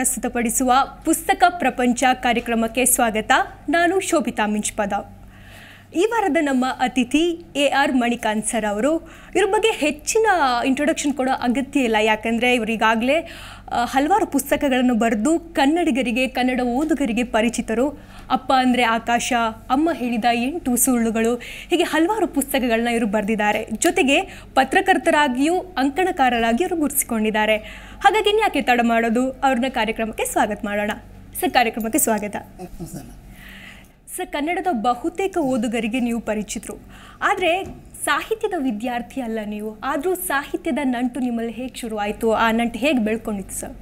ಪ್ರಸ್ತುತಪಡಿಸುವ ಪುಸ್ತಕ ಪ್ರಪಂಚ ಕಾರ್ಯಕ್ರಮಕ್ಕೆ ಸ್ವಾಗತ ನಾನು ಶೋಭಿತಾ ಮಿಂಚ್ಪದ ಈ ವಾರದ ನಮ್ಮ ಅತಿಥಿ ಎ ಆರ್ ಮಣಿಕಾಂತ್ ಸರ್ ಅವರು ಇವ್ರ ಬಗ್ಗೆ ಹೆಚ್ಚಿನ ಇಂಟ್ರೊಡಕ್ಷನ್ ಕೊಡೋ ಅಗತ್ಯ ಇಲ್ಲ ಯಾಕಂದರೆ ಇವರಿಗಾಗಲೇ ಹಲವಾರು ಪುಸ್ತಕಗಳನ್ನು ಬರೆದು ಕನ್ನಡಿಗರಿಗೆ ಕನ್ನಡ ಓದುಗರಿಗೆ ಪರಿಚಿತರು ಅಪ್ಪ ಅಂದರೆ ಆಕಾಶ ಅಮ್ಮ ಹೇಳಿದ ಎಂಟು ಸುಳ್ಳುಗಳು ಹೀಗೆ ಹಲವಾರು ಪುಸ್ತಕಗಳನ್ನ ಇವರು ಬರೆದಿದ್ದಾರೆ ಜೊತೆಗೆ ಪತ್ರಕರ್ತರಾಗಿಯೂ ಅಂಕಣಕಾರರಾಗಿ ಇವರು ಗುರುತಿಸಿಕೊಂಡಿದ್ದಾರೆ ಹಾಗಾಗಿ ಇನ್ಯಾಕೆ ತಡ ಮಾಡೋದು ಅವ್ರನ್ನ ಕಾರ್ಯಕ್ರಮಕ್ಕೆ ಸ್ವಾಗತ ಮಾಡೋಣ ಸರ್ ಕಾರ್ಯಕ್ರಮಕ್ಕೆ ಸ್ವಾಗತ ಸರ್ ಕನ್ನಡದ ಬಹುತೇಕ ಓದುಗರಿಗೆ ನೀವು ಪರಿಚಿತರು ಆದರೆ ಸಾಹಿತ್ಯದ ವಿದ್ಯಾರ್ಥಿ ಅಲ್ಲ ನೀವು ಆದರೂ ಸಾಹಿತ್ಯದ ನಂಟು ನಿಮ್ಮಲ್ಲಿ ಹೇಗೆ ಶುರುವಾಯಿತು ಆ ನಂಟು ಹೇಗೆ ಬೆಳ್ಕೊಂಡಿತ್ತು ಸರ್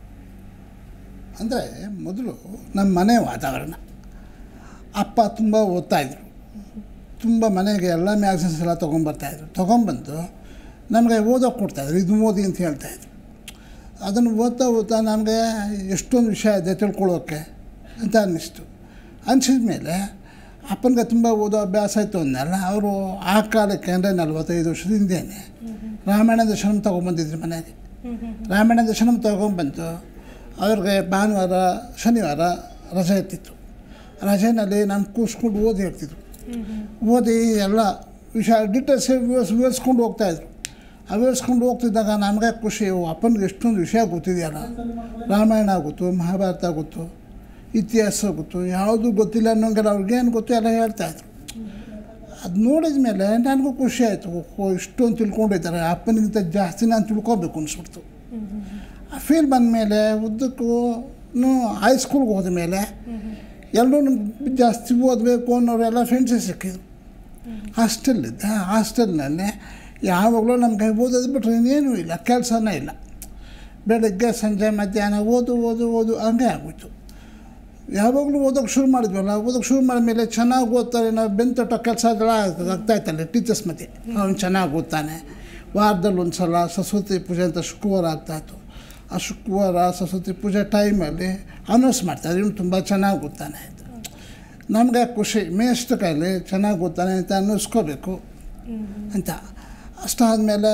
ಅಂದರೆ ಮೊದಲು ನಮ್ಮ ಮನೆ ವಾತಾವರಣ ಅಪ್ಪ ತುಂಬ ಓದ್ತಾಯಿದ್ರು ತುಂಬ ಮನೆಗೆ ಎಲ್ಲ ಮ್ಯಾಗ್ಝಿನ್ಸ್ ಎಲ್ಲ ತೊಗೊಂಬರ್ತಾಯಿದ್ರು ತೊಗೊಂಬಂದು ನಮಗೆ ಓದೋಕೆ ಕೊಡ್ತಾಯಿದ್ರು ಇದು ಓದಿ ಅಂತ ಹೇಳ್ತಾಯಿದ್ರು ಅದನ್ನು ಓದ್ತಾ ಓದ್ತಾ ನಮಗೆ ಎಷ್ಟೊಂದು ವಿಷಯ ಇದೆ ತಿಳ್ಕೊಳ್ಳೋಕ್ಕೆ ಅಂತ ಅನ್ನಿಸ್ತು ಅನಿಸಿದ ಮೇಲೆ ಅಪ್ಪನಿಗೆ ತುಂಬ ಓದೋ ಅಭ್ಯಾಸ ಇತ್ತು ಅಂದಲ್ಲ ಅವರು ಆ ಕಾಲಕ್ಕೆ ಅಂದರೆ ನಲ್ವತ್ತೈದು ವರ್ಷದ ಹಿಂದೆಯೇ ರಾಮಾಯಣ ದರ್ಶನಂ ತೊಗೊಂಬಂದಿದ್ರು ಮನೆಗೆ ರಾಮಾಯಣ ದರ್ಶನಂ ತೊಗೊಂಬಂದು ಅವ್ರಿಗೆ ಭಾನುವಾರ ಶನಿವಾರ ರಜೆ ಇರ್ತಿತ್ತು ರಜೆಯಲ್ಲಿ ನಾನು ಕೂಸ್ಕೊಂಡು ಓದಿ ಹೇಳ್ತಿದ್ರು ಓದಿ ಎಲ್ಲ ವಿಷಯ ಡೀಟೇಲ್ಸ್ ವಿವರ್ಸ್ ವಿವರಿಸ್ಕೊಂಡು ಹೋಗ್ತಾಯಿದ್ರು ಆ ವಿವರಿಸ್ಕೊಂಡು ಹೋಗ್ತಿದ್ದಾಗ ನಮಗೆ ಖುಷಿ ಓ, ಅಪ್ಪನಿಗೆ ಎಷ್ಟೊಂದು ವಿಷಯ ಗೊತ್ತಿದೆಯಲ್ಲ ರಾಮಾಯಣ ಗೊತ್ತು ಮಹಾಭಾರತ ಗೊತ್ತು ಇತಿಹಾಸ ಗೊತ್ತು ಯಾವುದು ಗೊತ್ತಿಲ್ಲ ಅನ್ನೋಂಗೆಲ್ಲ ಅವ್ರಿಗೇನು ಗೊತ್ತು ಎಲ್ಲ ಹೇಳ್ತಾಯಿದ್ರು ಅದು ನೋಡಿದ ಮೇಲೆ ನನಗೂ ಖುಷಿ ಆಯಿತು ಓಹೋ ಇಷ್ಟೊಂದು ತಿಳ್ಕೊಂಡಿದ್ದಾರೆ ಅಪ್ಪನಿಗಿಂತ ಜಾಸ್ತಿ ನಾನು ತಿಳ್ಕೊಬೇಕು ಅನಿಸ್ಬಿಡ್ತು ಆ ಫೀಲ್ ಬಂದ ಮೇಲೆ ಉದ್ದಕ್ಕೂ ಹೈಸ್ಕೂಲ್ಗೆ ಹೋದ ಮೇಲೆ ಎಲ್ಲರೂ ಜಾಸ್ತಿ ಓದಬೇಕು ಅನ್ನೋರೆಲ್ಲ ಫ್ರೆಂಡ್ಸೇ ಸಿಕ್ಕಿದ್ರು ಹಾಸ್ಟೆಲ್ಲಿದ್ದೆ ಹಾಸ್ಟೆಲ್ನಲ್ಲಿ ಯಾವಾಗಲೂ ನಮಗೆ ಓದೋದು ಬಿಟ್ಟರೆ ಇನ್ನೇನೂ ಇಲ್ಲ ಕೆಲಸನೇ ಇಲ್ಲ ಬೆಳಗ್ಗೆ ಸಂಜೆ ಮಧ್ಯಾಹ್ನ ಓದು ಓದು ಓದು ಹಂಗೆ ಆಗೋಯ್ತು ಯಾವಾಗಲೂ ಓದೋಕೆ ಶುರು ಮಾಡಿದ್ವಲ್ಲ ಓದೋಕೆ ಶುರು ಮಾಡಿದ್ಮೇಲೆ ಚೆನ್ನಾಗಿ ಓದ್ತಾರೆ ನಾವು ಬೆಂತೊಟ್ಟ ಕೆಲಸ ಎಲ್ಲ ಆಗ್ತಾಯಿತ್ತಲ್ಲ ಟೀಚರ್ಸ್ ಮಧ್ಯೆ ಅವ್ನು ಚೆನ್ನಾಗಿ ಓದ್ತಾನೆ ವಾರದಲ್ಲಿ ಒಂದು ಸಲ ಸರಸ್ವತಿ ಪೂಜೆ ಅಂತ ಶುಕ್ರವಾರ ಆಗ್ತಾಯಿತ್ತು ಆ ಶುಕ್ರವಾರ ಸರಸ್ವತಿ ಪೂಜೆ ಟೈಮಲ್ಲಿ ಅನೌನ್ಸ್ ಮಾಡ್ತಾರೆ ಇವನು ತುಂಬ ಚೆನ್ನಾಗಿ ಓದ್ತಾನೆ ಅಂತ ನಮಗೆ ಖುಷಿ ಮೇಷ್ಟ್ರ ಕೈಲಿ ಚೆನ್ನಾಗಿ ಓದ್ತಾನೆ ಅಂತ ಅನ್ನಿಸ್ಕೋಬೇಕು ಅಂತ ಅಷ್ಟಾದಮೇಲೆ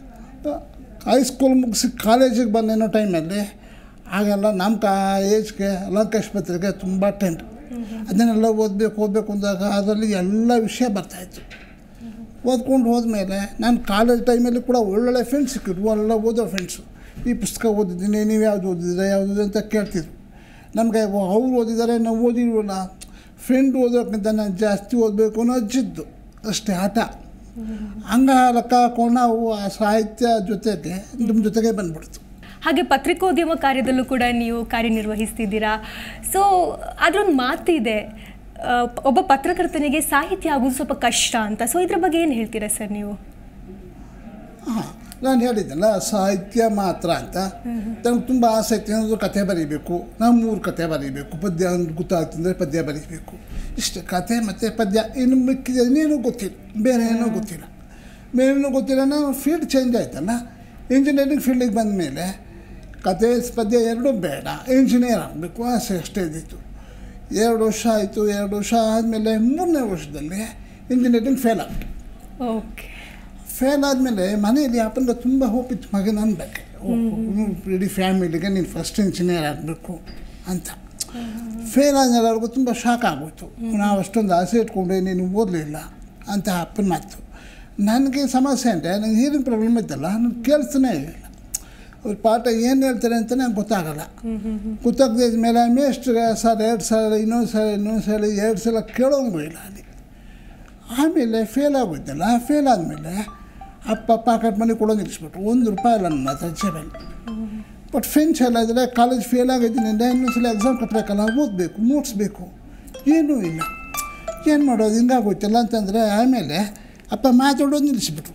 ಹೈಸ್ಕೂಲ್ ಮುಗಿಸಿ ಕಾಲೇಜಿಗೆ ಬಂದೇನೋ ಟೈಮಲ್ಲಿ ಆಗೆಲ್ಲ ನಮ್ಮ ಕಾ ಏಜ್ಗೆ ಲಂಕಾಶ್ಪತ್ರೆಗೆ ತುಂಬ ಟೆಂಟ್ ಅದನ್ನೆಲ್ಲ ಓದಬೇಕು ಓದಬೇಕು ಅಂದಾಗ ಅದರಲ್ಲಿ ಎಲ್ಲ ವಿಷಯ ಬರ್ತಾಯಿತ್ತು ಓದ್ಕೊಂಡು ಹೋದ್ಮೇಲೆ ನಾನು ಕಾಲೇಜ್ ಟೈಮಲ್ಲಿ ಕೂಡ ಒಳ್ಳೊಳ್ಳೆ ಫ್ರೆಂಡ್ಸ್ ಸಿಕ್ಕಿದ್ರು ಎಲ್ಲ ಓದೋ ಫ್ರೆಂಡ್ಸು ಈ ಪುಸ್ತಕ ಓದಿದ್ದೀನಿ ನೀವು ಯಾವುದು ಓದಿದ್ರೆ ಯಾವುದು ಅಂತ ಕೇಳ್ತಿದ್ರು ನಮಗೆ ಅವ್ರು ಓದಿದ್ದಾರೆ ನಾವು ಓದಿಲ್ವಲ್ಲ ಫ್ರೆಂಡ್ ಓದೋಕ್ಕಿಂತ ನಾನು ಜಾಸ್ತಿ ಓದಬೇಕು ಅನ್ನೋ ಅಜ್ಜಿದ್ದು ಅಷ್ಟೇ ಆಟ ಹಂಗ ಲೆಕ್ಕ ಹಾಕೊಂಡು ನಾವು ಆ ಸಾಹಿತ್ಯ ಜೊತೆಗೆ ನಿಮ್ಮ ಜೊತೆಗೆ ಬಂದ್ಬಿಡ್ತು ಹಾಗೆ ಪತ್ರಿಕೋದ್ಯಮ ಕಾರ್ಯದಲ್ಲೂ ಕೂಡ ನೀವು ಕಾರ್ಯನಿರ್ವಹಿಸ್ತಿದ್ದೀರಾ ಸೊ ಅದರೊಂದು ಮಾತಿದೆ ಆ, ಒಬ್ಬ ಪತ್ರಕರ್ತನಿಗೆ ಸಾಹಿತ್ಯ ಆಗೋದು ಸ್ವಲ್ಪ ಕಷ್ಟ ಅಂತ ಸೊ ಇದ್ರ ಬಗ್ಗೆ ಏನು ಹೇಳ್ತೀರಾ ಸರ್ ನೀವು ಹಾಂ ನಾನು ಹೇಳಿದ್ದೆಲ್ಲ ಸಾಹಿತ್ಯ ಮಾತ್ರ ಅಂತ ನನಗೆ ತುಂಬ ಆಸೆ ಇತ್ತು ಏನಾದರೂ ಕತೆ ಬರೀಬೇಕು ನಮ್ಮೂರು ಕತೆ ಬರೀಬೇಕು ಪದ್ಯ ಒಂದು ಗೊತ್ತಾಗ್ತಂದರೆ ಪದ್ಯ ಬರೀಬೇಕು ಇಷ್ಟೇ ಕತೆ ಮತ್ತು ಪದ್ಯ ಇನ್ನು ಮಿಕ್ಕಿದ ಇನ್ನೇನು ಗೊತ್ತಿಲ್ಲ ಬೇರೆ ಏನೂ ಗೊತ್ತಿಲ್ಲ ಬೇರೆ ಏನೂ ಗೊತ್ತಿಲ್ಲ ನಾನು ಫೀಲ್ಡ್ ಚೇಂಜ್ ಆಯ್ತಲ್ಲ ಇಂಜಿನಿಯರಿಂಗ್ ಫೀಲ್ಡಿಗೆ ಬಂದ ಮೇಲೆ ಕತೆ ಪದ್ಯ ಎರಡೂ ಬೇಡ ಇಂಜಿನಿಯರ್ ಆಗಬೇಕು ಆಸೆ ಅಷ್ಟೇ ಇದ್ದಿತ್ತು ಎರಡು ವರ್ಷ ಆಯಿತು ಎರಡು ವರ್ಷ ಆದಮೇಲೆ ಮೂರನೇ ವರ್ಷದಲ್ಲಿ ಇಂಜಿನಿಯರಿಂಗ್ ಫೇಲ್ ಆಗ್ಬಿಟ್ಟು ಓಕೆ ಫೇಲ್ ಆದಮೇಲೆ ಮನೆಯಲ್ಲಿ ಅಪ್ಪನಿಗೆ ತುಂಬ ಹೋಪ್ ಇತ್ತು ಮಗನ ಅನ್ಬೇಕು ಇಡೀ ಫ್ಯಾಮಿಲಿಗೆ ನೀನು ಫಸ್ಟ್ ಇಂಜಿನಿಯರ್ ಆಗಬೇಕು ಅಂತ ಫೇಲ್ ಆದಮೇಲೆ ಅವ್ರಿಗೂ ತುಂಬ ಶಾಕ್ ಆಗೋಯ್ತು ನಾವು ಅಷ್ಟೊಂದು ಆಸೆ ಇಟ್ಕೊಂಡೆ ನೀನು ಓದಲಿಲ್ಲ ಅಂತ ಅಪ್ಪನ ಮಾತು ನನಗೆ ಸಮಸ್ಯೆ ಅಂದರೆ ನನಗೆ ಹೀರಿನ ಪ್ರಾಬ್ಲಮ್ ಇತ್ತಲ್ಲ ನನಗೆ ಕೇಳಿಸ್ತಾನೆ ಇರಲಿಲ್ಲ ಅವ್ರ ಪಾಠ ಏನು ಹೇಳ್ತಾರೆ ಅಂತ ನಂಗೆ ಗೊತ್ತಾಗಲ್ಲ ಗೊತ್ತಾಗದೆ ಮೇಲೆ ಮೇಷ್ಟ್ರಿಗೆ ಸರ್ ಎರಡು ಸಲ ಇನ್ನೊಂದು ಸಲ ಇನ್ನೊಂದು ಸಲ ಎರಡು ಸಲ ಕೇಳೋಂಗೂ ಇಲ್ಲ ಅಲ್ಲಿ ಆಮೇಲೆ ಫೇಲ್ ಆಗೋಯ್ತಲ್ಲ ಫೇಲ್ ಆದಮೇಲೆ ಅಪ್ಪ ಪಾಕೆಟ್ ಮನಿ ಕೊಡೋದು ನಿಲ್ಲಿಸ್ಬಿಟ್ರು ಒಂದು ರೂಪಾಯಿ ಇಲ್ಲ ನನ್ನ ಹತ್ರ ಜೇಬಲ್ಲಿ ಬಟ್ ಫ್ರೆಂಡ್ಸ್ ಎಲ್ಲ ಇದ್ದರೆ ಕಾಲೇಜ್ ಫೇಲ್ ಆಗಿದ್ದೀನಿ ಅಂದರೆ ಇನ್ನೊಂದ್ಸಲ ಎಕ್ಸಾಮ್ ಕಟ್ಟಬೇಕಲ್ಲ ಓದಬೇಕು ಮೂಡ್ಸ್ಬೇಕು ಏನೂ ಇಲ್ಲ ಏನು ಮಾಡೋದು ಹಿಂಗಾಗೋಯ್ತಲ್ಲ ಅಂತಂದರೆ ಆಮೇಲೆ ಅಪ್ಪ ಮಾತಾಡೋದು ನಿಲ್ಲಿಸ್ಬಿಟ್ರು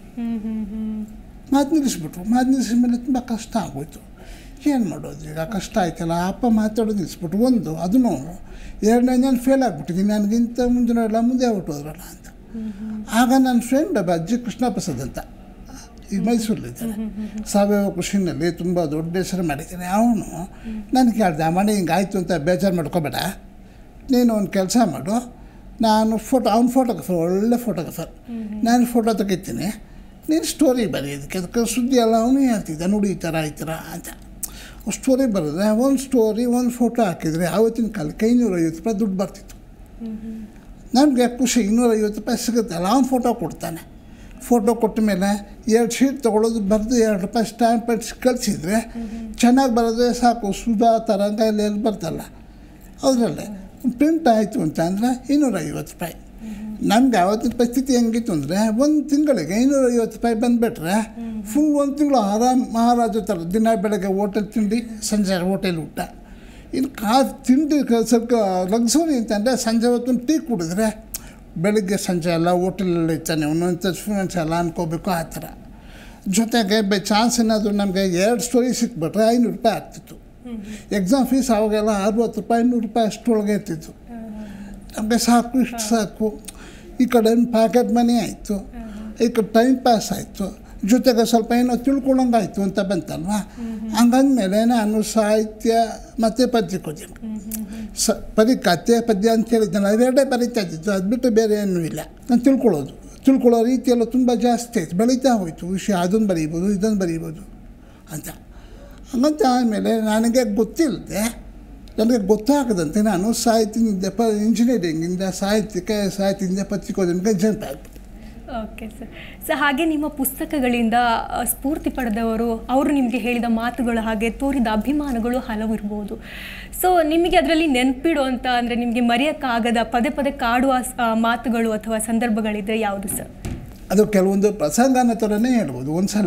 ಮಾತು ನಿಲ್ಲಿಸ್ಬಿಟ್ರು ಮಾತು ನಿಲ್ಲಿಸಿದ ಮೇಲೆ ತುಂಬ ಕಷ್ಟ ಆಗೋಯ್ತು ಏನು ಮಾಡೋದು ಈಗ ಕಷ್ಟ ಆಯ್ತಲ್ಲ ಅಪ್ಪ ಮಾತಾಡೋದು ನಿಲ್ಲಿಸ್ಬಿಟ್ರು ಒಂದು ಅದನ್ನು ಎರಡನೇ ನಾನು ಫೇಲ್ ಆಗಿಬಿಟ್ಟಿದ್ದೀನಿ ನನಗಿಂತ ಮುಂದಿನವರೆಲ್ಲ ಮುಂದೆ ಹೊರಟೋದ್ರಲ್ಲ ಅಂತ ಆಗ ನನ್ನ ಫ್ರೆಂಡ್ ಒಬ್ಬ ಅಜ್ಜಿ ಕೃಷ್ಣ ಪ್ರಸಾದ್ ಅಂತ ಈಗ ಮೈಸೂರಲ್ಲಿದ್ದಾನೆ ಸಾವಯವ ಕೃಷಿನಲ್ಲಿ ತುಂಬ ದೊಡ್ಡ ಹೆಸರು ಮಾಡಿದ್ದಾನೆ ಅವನು ನನಗೆ ಕೇಳ್ದೆ ಮನೆ ಹಿಂಗಾಯ್ತು ಅಂತ ಬೇಜಾರು ಮಾಡ್ಕೋಬೇಡ ನೀನು ಒಂದು ಕೆಲಸ ಮಾಡು ನಾನು ಫೋಟೋ ಅವ್ನು ಫೋಟೋಗ್ರಫರ್ ಒಳ್ಳೆ ಫೋಟೋಗ್ರಫರ್ ನಾನು ಫೋಟೋ ತೆಗಿತೀನಿ ನೀನು ಸ್ಟೋರಿ ಬರೀ ಅದಕ್ಕೆ ಅದಕ್ಕೆ ಸುದ್ದಿ ಎಲ್ಲ ಅವನು ಹೇಳ್ತಿದ್ದ ನೋಡಿ ಈ ಥರ ಈ ಥರ ಅಂತ ಸ್ಟೋರಿ ಬರೆದ್ರೆ ಒಂದು ಸ್ಟೋರಿ ಒಂದು ಫೋಟೋ ಹಾಕಿದರೆ ಆವತ್ತಿನ ಕಾಲಕ್ಕೆ ಐನೂರೈವತ್ತು ರೂಪಾಯಿ ದುಡ್ಡು ಬರ್ತಿತ್ತು ನನಗೆ ಖುಷಿ ಇನ್ನೂರೈವತ್ತು ರೂಪಾಯಿ ಸಿಗುತ್ತಲ್ಲ ಅವ್ನು ಫೋಟೋ ಕೊಡ್ತಾನೆ ಫೋಟೋ ಕೊಟ್ಟ ಮೇಲೆ ಎರಡು ಶೀಟ್ ತೊಗೊಳೋದು ಬರೆದು ಎರಡು ರೂಪಾಯಿ ಸ್ಟ್ಯಾಂಪ್ ಅಂಟಿಸಿ ಕಳಿಸಿದ್ರೆ ಚೆನ್ನಾಗಿ ಬರೋದ್ರೆ ಸಾಕು ಸುಧಾ ತರಂಗ ಎಲ್ಲ ಎಲ್ಲಿ ಬರ್ತಲ್ಲ ಅದರಲ್ಲೇ ಪ್ರಿಂಟ್ ಆಯಿತು ಅಂತ ಅಂದರೆ ಇನ್ನೂರೈವತ್ತು ರೂಪಾಯಿ ನಮಗೆ ಆವತ್ತಿನ ಪರಿಸ್ಥಿತಿ ಹೆಂಗಿತ್ತು ಅಂದರೆ ಒಂದು ತಿಂಗಳಿಗೆ ಐನೂರೈವತ್ತು ರೂಪಾಯಿ ಬಂದುಬಿಟ್ರೆ ಫುಲ್ ಒಂದು ತಿಂಗಳು ಆರಾಮ್ ಮಹಾರಾಜ ಥರ ದಿನ ಬೆಳಗ್ಗೆ ಹೋಟೆಲ್ ತಿಂಡಿ ಸಂಜೆ ಹೋಟೆಲ್ ಊಟ ಇನ್ನು ಕಾ ತಿಂಡಿ ಕ- ಸ್ವಲ್ಪ ಲಗ್ಸುರಿ ಅಂತಂದರೆ ಸಂಜೆ ಹೊತ್ತು ಟೀ ಕುಡಿದ್ರೆ ಬೆಳಿಗ್ಗೆ ಸಂಜೆ ಎಲ್ಲ ಹೋಟೆಲಲ್ಲಿ ಇರ್ತಾನೆ ಒಂದೊಂದು ಸ್ಟೂಡೆಂಟ್ಸ್ ಎಲ್ಲ ಅನ್ಕೋಬೇಕು ಆ ಥರ ಜೊತೆಗೆ ಬೈ ಚಾನ್ಸ್ ಏನಾದರೂ ನಮಗೆ ಎರಡು ಸ್ಟೋರಿ ಸಿಕ್ಬಿಟ್ರೆ ಐನೂರು ರೂಪಾಯಿ ಆಗ್ತಿತ್ತು ಎಕ್ಸಾಮ್ ಫೀಸ್ ಅವಾಗೆಲ್ಲ ಅರವತ್ತು ರೂಪಾಯಿ ನೂರು ರೂಪಾಯಿ ಅಷ್ಟರೊಳಗೆ ಇರ್ತಿತ್ತು ನಮಗೆ ಸಾಕು ಇಷ್ಟು ಸಾಕು ಈ ಕಡೆ ಪ್ಯಾಕೆಟ್ ಮನಿ ಆಯಿತು ಈ ಕಡೆ ಟೈಮ್ ಪಾಸ್ ಆಯಿತು ಜೊತೆಗೆ ಸ್ವಲ್ಪ ಏನೋ ತಿಳ್ಕೊಳಂಗಾಯ್ತು ಅಂತ ಬಂತಲ್ವ ಹಂಗಂದ್ಮೇಲೆ ನಾನು ಸಾಹಿತ್ಯ ಮತ್ತು ಪತ್ರಿಕೋದ್ಯಮ ಸ ಬರೀ ಕಥೆ ಪದ್ಯ ಅಂತ ಹೇಳಿದ್ನಲ್ಲ ಅವೆರಡೇ ಬರೀತಾ ಇದ್ದಿದ್ದು ಅದು ಬಿಟ್ಟು ಬೇರೆ ಏನೂ ಇಲ್ಲ ನಾನು ತಿಳ್ಕೊಳ್ಳೋದು ತಿಳ್ಕೊಳ್ಳೋ ರೀತಿಯೆಲ್ಲ ತುಂಬ ಜಾಸ್ತಿ ಆಯಿತು ಬೆಳೀತಾ ಹೋಯಿತು ವಿಷಯ ಅದನ್ನು ಬರೀಬೋದು ಇದನ್ನು ಬರೀಬೋದು ಅಂತ ಹಂಗಂತ ಆದಮೇಲೆ ನನಗೆ ಗೊತ್ತಿಲ್ಲದೆ ನನಗೆ ಗೊತ್ತಾಗದಂತೆ ನಾನು ಸಾಹಿತ್ಯದಿಂದ ಪ ಇಂಜಿನಿಯರಿಂಗಿಂದ ಸಾಹಿತ್ಯಕ್ಕೆ ಸಾಹಿತ್ಯದಿಂದ ಪತ್ರಿಕೋದ್ಯಮಕ್ಕೆ ಜಂಪ್ ಆಗ್ಬಿಟ್ಟೆ ಓಕೆ ಸರ್ ಸೊ ಹಾಗೆ ನಿಮ್ಮ ಪುಸ್ತಕಗಳಿಂದ ಆ, ಸ್ಫೂರ್ತಿ ಪಡೆದವರು ಅವರು ನಿಮಗೆ ಹೇಳಿದ ಮಾತುಗಳು ಹಾಗೆ ತೋರಿದ ಅಭಿಮಾನಗಳು ಹಲವು ಇರ್ಬೋದು ಸೊ ನಿಮಗೆ ಅದರಲ್ಲಿ ನೆನಪಿಡುವಂಥ ಅಂದರೆ ನಿಮಗೆ ಮರೆಯೋಕ್ಕಾಗದ ಪದೇ ಪದೇ ಕಾಡುವ ಸ್- ಆ, ಮಾತುಗಳು ಅಥವಾ ಸಂದರ್ಭಗಳಿದ್ರೆ ಯಾವುದು ಸರ್ ಅದು ಕೆಲವೊಂದು ಪ್ರಸಂಗನ ಥರನೇ ಹೇಳ್ಬೋದು ಒಂದು ಸಲ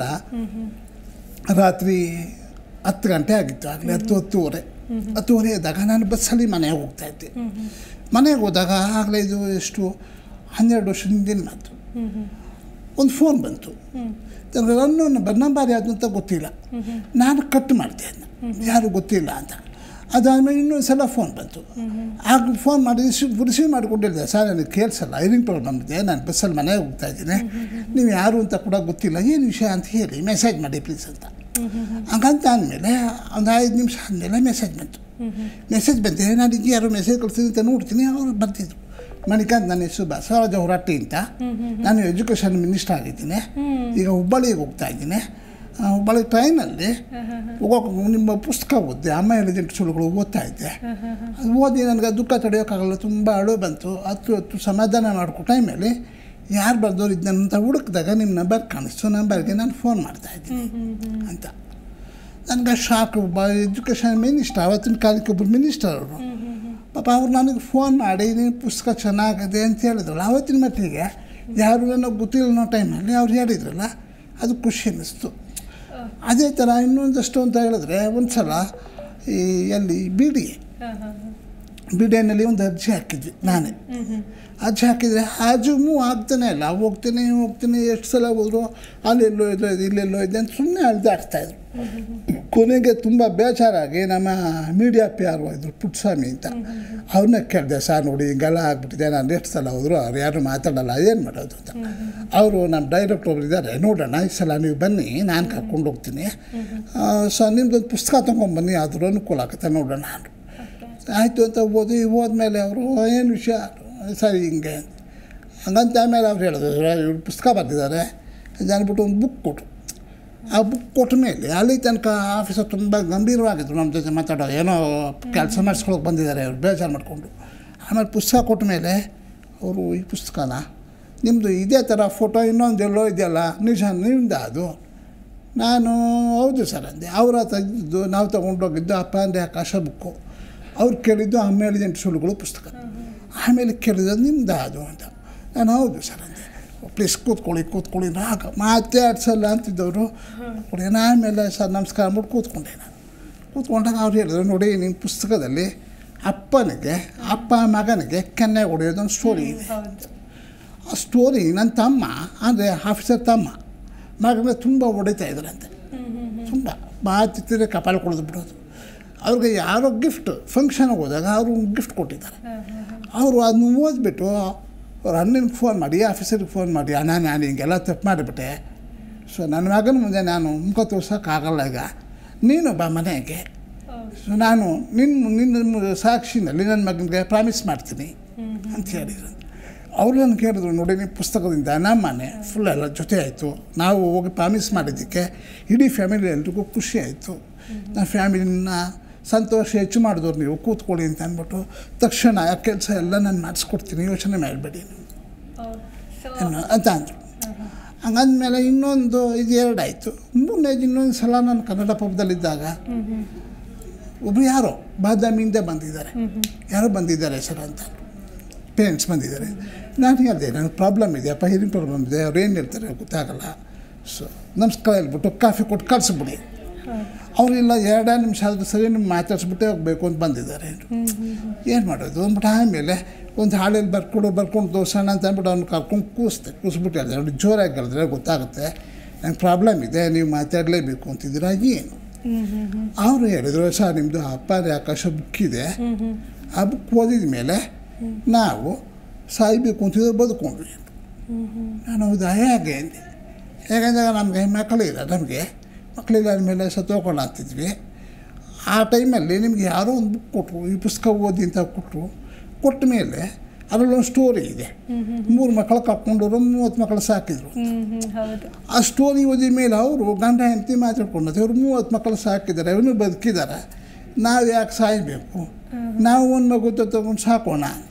ರಾತ್ರಿ ಹತ್ತು ಗಂಟೆ ಆಗಿತ್ತು ಆಗಲೇ ಹತ್ತು ಹತ್ತುವರೆ ಹತ್ತುವರೆ ಇದ್ದಾಗ ನಾನು ಬಸ್ಸಲ್ಲಿ ಮನೆಗೆ ಹೋಗ್ತಾ ಇದ್ದೆ ಮನೆಗೆ ಹೋದಾಗ ಆಗಲೇ ಇದು ಎಷ್ಟು ಹನ್ನೆರಡು ವರ್ಷದ ಹಿಂದಿನ ಮಾತು ಒಂದು ಫೋನ್ ಬಂತು ನನಗೆ ನನ್ನ ನಂಬರ್ ನಂಬರ್ ಯಾವುದು ಅಂತ ಗೊತ್ತಿಲ್ಲ ನಾನು ಕಟ್ ಮಾಡಿದೆ ಅದನ್ನ ಯಾರು ಗೊತ್ತಿಲ್ಲ ಅಂತ ಅದಾದಮೇಲೆ ಇನ್ನೊಂದು ಸಲ ಫೋನ್ ಬಂತು ಆಗ ಫೋನ್ ಮಾಡಿ ರಿಸೀವ್ ರಿಸೀವ್ ಮಾಡಿಕೊಂಡಿದ್ದೆ ಸರ್ ನನಗೆ ಕೇಳಿಸಲ್ಲ ಐರಿಂಗ್ ಪ್ರಾಬ್ಲಮ್ ಇದೆ ನಾನು ಬಸ್ಸಲ್ಲಿ ಮನೆಗೆ ಹೋಗ್ತಾ ಇದ್ದೀನಿ ನೀವು ಯಾರು ಅಂತ ಕೂಡ ಗೊತ್ತಿಲ್ಲ ಏನು ವಿಷಯ ಅಂತ ಹೇಳಿ ಮೆಸೇಜ್ ಮಾಡಿ ಪ್ಲೀಸ್ ಅಂತ ಹಂಗಂತ ಅಂದಮೇಲೆ ಒಂದು ಐದು ನಿಮಿಷ ಆದಮೇಲೆ ಮೆಸೇಜ್ ಬಂತು ಮೆಸೇಜ್ ಬಂದಿದೆ ನಾನು ಈಗ ಯಾರು ಮೆಸೇಜ್ ಕಳ್ಸಿದ್ದೀನಿ ಅಂತ ನೋಡ್ತೀನಿ ಅವರು ಬರ್ತಿದ್ರು ಮಣಿಕಾಂತ್ ನನ್ನ ಹೆಸರು ಬಸವರಾಜ ಹೊರಟ್ಟಿ ಅಂತ ನಾನು ಎಜುಕೇಷನ್ ಮಿನಿಸ್ಟರ್ ಆಗಿದ್ದೀನಿ ಈಗ ಹುಬ್ಬಳ್ಳಿಗೆ ಹೋಗ್ತಾ ಇದ್ದೀನಿ ಆ, ಹುಬ್ಬಳ್ಳಿ ಟ್ರೈನಲ್ಲಿ ಹೋಗೋಕೆ ನಿಮ್ಮ ಪುಸ್ತಕ ಓದಿದೆ ಅಮ್ಮ ಹೇಳಿದ ಸುಳುಗಳು ಓದ್ತಾ ಇದ್ದೆ ಅದು ಓದಿ ನನಗೆ ದುಃಖ ತಡೆಯೋಕ್ಕಾಗಲ್ಲ ತುಂಬ ಅಳು ಬಂತು ಹತ್ತು ಹೊತ್ತು ಸಮಾಧಾನ ಮಾಡ್ಕೊ ಟೈಮಲ್ಲಿ ಯಾರು ಬರ್ದವ್ರು ಇದ್ದಾನೆ ಅಂತ ಹುಡುಕಿದಾಗ ನಿಮ್ಮ ನಂಬರ್ ಕಾಣಿಸ್ತು ನಂಬರ್ಗೆ ನಾನು ಫೋನ್ ಮಾಡ್ತಾ ಇದ್ದೀನಿ ಅಂತ ನನಗೆ ಶಾಕ್ ಒಬ್ಬ ಎಜುಕೇಷನ್ ಮಿನಿಸ್ಟರ್ ಅವತ್ತಿನ ಕಾಲಕ್ಕೆ ಒಬ್ಬರು ಮಿನಿಸ್ಟರ್ ಅವರು ಪಾಪ ಅವ್ರು ನನಗೆ ಫೋನ್ ಮಾಡಿ ನೀನು ಪುಸ್ತಕ ಚೆನ್ನಾಗಿದೆ ಅಂತ ಹೇಳಿದ್ರಲ್ಲ ಅವತ್ತಿನ ಮಟ್ಟಿಗೆ ಯಾರು ನನಗೆ ಗೊತ್ತಿಲ್ಲ ಅನ್ನೋ ಟೈಮಲ್ಲಿ ಅವ್ರು ಹೇಳಿದ್ರಲ್ಲ ಅದು ಖುಷಿ ಅನ್ನಿಸ್ತು ಅದೇ ಥರ ಇನ್ನೊಂದಷ್ಟು ಅಂತ ಹೇಳಿದ್ರೆ ಒಂದು ಸಲ ಈ ಎಲ್ಲಿ ಬಿ ಡಿ ಬಿ ಡಿ ಎನಲ್ಲಿ ಒಂದು ಅರ್ಜಿ ಹಾಕಿದ್ವಿ ನಾನೇ ಅರ್ಜಿ ಹಾಕಿದರೆ ಆಜು ಮೂವ್ ಆಗ್ತಾನೆ ಇಲ್ಲ ಹೋಗ್ತೀನಿ ಹೋಗ್ತೀನಿ ಎಷ್ಟು ಸಲ ಹೋದ್ರು ಅಲ್ಲೆಲ್ಲೋ ಇದೆ ಇಲ್ಲೆಲ್ಲೋ ಇದೆ ಅಂತ ಸುಮ್ಮನೆ ಅಳ್ದಾಡ್ತಾಯಿದ್ರು ಕೊನೆಗೆ ತುಂಬ ಬೇಜಾರಾಗಿ ನಮ್ಮ ಮೀಡಿಯಾ ಪಿ ಆರ್ ಇದ್ರು ಪುಟ್ಟಸ್ವಾಮಿ ಅಂತ ಅವ್ರನ್ನ ಕೇಳಿದೆ ಸರ್ ನೋಡಿ ಹಿಂಗೆಲ್ಲ ಆಗ್ಬಿಟ್ಟಿದೆ ನಾನು ಎಷ್ಟು ಸಲ ಹೋದ್ರು ಅವ್ರು ಯಾರು ಮಾತಾಡಲ್ಲ ಏನು ಮಾಡೋದು ಅಂತ ಅವರು ನಮ್ಮ ಡೈರೆಕ್ಟರ್ ಒಬ್ರು ಇದ್ದಾರೆ ನೋಡೋಣ ಈ ಸಲ ನೀವು ಬನ್ನಿ ನಾನು ಕರ್ಕೊಂಡು ಹೋಗ್ತೀನಿ ಸೊ ನಿಮ್ದೊಂದು ಪುಸ್ತಕ ತೊಗೊಂಬನ್ನಿ ಆದರೂ ಅನುಕೂಲ ಆಗುತ್ತೆ ನೋಡೋಣ ಅಂದ್ರು. ಆಯಿತು ಅಂತ ಓದಿ ಹೋದ್ಮೇಲೆ ಅವರು ಏನು ವಿಷಯ ಸರಿ ಹಿಂಗೆ ಹಂಗಂತ ಆಮೇಲೆ ಅವ್ರು ಹೇಳಿದ್ರು ಇವ್ರು ಪುಸ್ತಕ ಬರೆದಿದ್ದಾರೆ ಅದು ಅಂದ್ಬಿಟ್ಟು ಒಂದು ಬುಕ್ ಕೊಟ್ಟರು ಆ ಬುಕ್ ಕೊಟ್ಟ ಮೇಲೆ ಅಲ್ಲಿ ತನಕ ಆಫೀಸರ್ ತುಂಬ ಗಂಭೀರವಾಗಿದ್ರು ನಮ್ಮ ಜೊತೆ ಮಾತಾಡೋದು ಏನೋ ಕೆಲಸ ಮಾಡಿಸ್ಕೊಳಕ್ಕೆ ಬಂದಿದ್ದಾರೆ ಅವ್ರು ಬೇಜಾರು ಮಾಡಿಕೊಂಡು ಆಮೇಲೆ ಪುಸ್ತಕ ಕೊಟ್ಟ ಮೇಲೆ ಅವರು ಈ ಪುಸ್ತಕನ ನಿಮ್ಮದು ಇದೇ ಥರ ಫೋಟೋ ಇನ್ನೊಂದು ಎಲ್ಲೋ ಇದೆಯಲ್ಲ ನಿಜ ನಿಮ್ದು ಅದು ನಾನು ಹೌದು ಸರ್ ಅಂದೆ ಅವರ ತೆಗೆದಿದ್ದು ನಾವು ತೊಗೊಂಡೋಗಿದ್ದು ಅಪ್ಪ ಅಂದರೆ ಆಕಾಶ ಬುಕ್ಕು ಅವ್ರು ಕೇಳಿದ್ದು ಆಮೇಲೆ ಎಂಟು ಸುಳ್ಳುಗಳು ಪುಸ್ತಕ ಆಮೇಲೆ ಕೇಳಿದ್ದು ನಿಮ್ದು ಅದು ಅಂತ ನಾನು ಹೌದು ಸರ್ ಅಂದೆ ಪ್ಲೀಸ್ ಕೂತ್ಕೊಳ್ಳಿ ಕೂತ್ಕೊಳ್ಳಿ ರಾಗ ಮಾತೇ ಆಡ್ಸಲ್ಲ ಅಂತಿದ್ದವರು ನಾನು ಆಮೇಲೆ ಸರ್ ನಮಸ್ಕಾರ ಅಂದ್ಬಿಟ್ಟು ಕೂತ್ಕೊಂಡೆ ನಾನು ಕೂತ್ಕೊಂಡಾಗ ಅವ್ರು ಹೇಳಿದ್ರು ನೋಡಿ ನಿಮ್ಮ ಪುಸ್ತಕದಲ್ಲಿ ಅಪ್ಪನಿಗೆ ಅಪ್ಪ ಮಗನಿಗೆ ಕೆನ್ನೆ ಹೊಡೆಯೋದೊಂದು ಸ್ಟೋರಿ ಇದೆ ಹೌದು ಆ ಸ್ಟೋರಿ ನನ್ನ ತಮ್ಮ ಅಂದರೆ ಆಫೀಸರ್ ತಮ್ಮ ಮಗನ ತುಂಬ ಹೊಡಿತಾ ಇದ್ರಂತೆ ತುಂಬ ಮಾತಿತ್ತಿದ್ರೆ ಕಪಾಲ ಕೊಡೋದು ಬಿಡೋದು ಅವ್ರಿಗೆ ಯಾರೋ ಗಿಫ್ಟ್ ಫಂಕ್ಷನ್ಗೆ ಹೋದಾಗ ಅವರು ಗಿಫ್ಟ್ ಕೊಟ್ಟಿದ್ದಾರೆ ಅವರು ಅದನ್ನ ಓದ್ಬಿಟ್ಟು ಅವ್ರ ಅಣ್ಣನಿಗೆ ಫೋನ್ ಮಾಡಿ ಆಫೀಸರಿಗೆ ಫೋನ್ ಮಾಡಿ ಅಣ್ಣ ನಾನು ಹಿಂಗೆಲ್ಲ ತಪ್ಪು ಮಾಡಿಬಿಟ್ಟೆ ಸೊ ನನ್ನ ಮಗನ ಮುಂದೆ ನಾನು ಮುಖ ತೋರ್ಸೋಕ್ಕಾಗಲ್ಲ ಈಗ ನೀನು ಬಾ ಮನೆಗೆ ಸೊ ನಾನು ನಿನ್ನ ನಿನ್ನ ಸಾಕ್ಷಿನಲ್ಲಿ ನನ್ನ ಮಗನಿಗೆ ಪ್ರಾಮಿಸ್ ಮಾಡ್ತೀನಿ ಅಂತ ಹೇಳಿದ್ರು ಅವರು ನನಗೆ ಕೇಳಿದ್ರು ನೋಡಿ ನೀವು ಪುಸ್ತಕದಿಂದ ನಮ್ಮ ಮನೆ ಫುಲ್ ಎಲ್ಲ ಜೊತೆ ಆಯಿತು ನಾವು ಹೋಗಿ ಪ್ರಾಮಿಸ್ ಮಾಡಿದ್ದಕ್ಕೆ ಇಡೀ ಫ್ಯಾಮಿಲಿ ಎಲ್ರಿಗೂ ಖುಷಿ ಆಯಿತು ನನ್ನ ಫ್ಯಾಮಿಲಿನ ಸಂತೋಷ ಹೆಚ್ಚು ಮಾಡಿದವ್ರು ನೀವು ಕೂತ್ಕೊಳ್ಳಿ ಅಂತ ಅಂದ್ಬಿಟ್ಟು ತಕ್ಷಣ ಆ ಕೆಲಸ ಎಲ್ಲ ನಾನು ಮಾಡಿಸ್ಕೊಡ್ತೀನಿ ಯೋಚನೆ ಮಾಡಬೇಡಿ ನೀವು ಸೊ ಅನ್ನೋ ಅಂತ ಅಂದರು ಹಂಗಂದ್ಮೇಲೆ ಇನ್ನೊಂದು ಇದು ಎರಡಾಯಿತು ಮೂರನೇದು ಇನ್ನೊಂದು ಸಲ ನಾನು ಕನ್ನಡ ಪಬ್ದಲ್ಲಿದ್ದಾಗ ಒಬ್ಬರು ಯಾರೋ ಬಾದಾಮಿಯಿಂದ ಬಂದಿದ್ದಾರೆ ಯಾರೋ ಬಂದಿದ್ದಾರೆ ಸರ್ ಅಂತ ಪೇರೆಂಟ್ಸ್ ಬಂದಿದ್ದಾರೆ ನಾನು ಹೇಳಿದೆ ನನಗೆ ಪ್ರಾಬ್ಲಮ್ ಇದೆಯಪ್ಪ ಹಿರಿಯ ಪ್ರಾಬ್ಲಮ್ ಇದೆ ಅವ್ರು ಏನು ಹೇಳ್ತಾರೆ ಗೊತ್ತಾಗಲ್ಲ ಸೊ ನಮಸ್ಕಾರ ಹೇಳ್ಬಿಟ್ಟು ಕಾಫಿ ಕೊಟ್ಟು ಕಳಿಸ್ಬಿಡಿ ಅವರಿಲ್ಲ ಎರಡೇ ನಿಮಿಷ ಆದರೂ ಸರಿ ನಿಮ್ಗೆ ಮಾತಾಡ್ಸ್ಬಿಟ್ಟೆ ಹೋಗ್ಬೇಕು ಅಂತ ಬಂದಿದ್ದಾರೆ ಏನು ಮಾಡೋದು ಅಂದ್ಬಿಟ್ಟು ಆಮೇಲೆ ಒಂದು ಹಾಳಲ್ಲಿ ಬರ್ಕೊಡು ಬರ್ಕೊಂಡು ತೋರ್ಸೋಣ ಅಂತ ಅಂದ್ಬಿಟ್ಟು ಅವ್ನು ಕರ್ಕೊಂಡು ಕೂಸ್ತೆ ಕೂಸ್ಬಿಟ್ಟು ಹೇಳಿದೆ ಅವ್ನು ಜೋರಾಗಿ ಹೇಳಿದ್ರೆ ಗೊತ್ತಾಗುತ್ತೆ ನಂಗೆ ಪ್ರಾಬ್ಲಮ್ ಇದೆ ನೀವು ಮಾತಾಡಲೇಬೇಕು ಅಂತಿದ್ದೀರಾ ಏನು ಅವರು ಹೇಳಿದ್ರು ಸರ್ ನಿಮ್ಮದು ಅಪ್ಪಾರಿ ಆಕಾಶ ಬುಕ್ ಇದೆ ಆ ಬುಕ್ ಓದಿದ ಮೇಲೆ ನಾವು ಸಾಯ್ಬೇಕು ಅಂತಿದ್ರೆ ಬದುಕೊಂಡ್ವಿ ನಾನು ಹೌದಾ ಹೇಗೆ ಅಂದೆ ಹೇಗಂದಾಗ ನಮಗೆ ಮಕ್ಕಳಿಲ್ಲ ನಮಗೆ ಮಕ್ಕಳಿಲ್ಲ ಅಂದಮೇಲೆ ಸತ್ತೋಕೊಳ್ಳ ಅಂತಿದ್ವಿ ಆ ಟೈಮಲ್ಲಿ ನಿಮ್ಗೆ ಯಾರೋ ಒಂದು ಬುಕ್ ಕೊಟ್ಟರು ಈ ಪುಸ್ತಕ ಓದಿ ಅಂತ ಕೊಟ್ಟರು ಕೊಟ್ಟ ಮೇಲೆ ಅದರಲ್ಲೊಂದು ಸ್ಟೋರಿ ಇದೆ ಮೂರು ಮಕ್ಕಳು ಕರ್ಕೊಂಡವರು ಮೂವತ್ತು ಮಕ್ಕಳು ಸಾಕಿದ್ರು ಹೌದು ಆ ಸ್ಟೋರಿ ಓದಿದ ಮೇಲೆ ಅವರು ಗಂಡ ಹೆಂಡತಿ ಮಾತಾಡ್ಕೊಂಡದ್ದು ಇವರು ಮೂವತ್ತು ಮಕ್ಕಳು ಸಾಕಿದ್ದಾರೆ ಅವನು ಬದುಕಿದ್ದಾರೆ ನಾವು ಯಾಕೆ ಸಾಯಬೇಕು ನಾವು ಒಂದು ಮಗು ತಗೊಂಡು ಸಾಕೋಣ ಅಂತ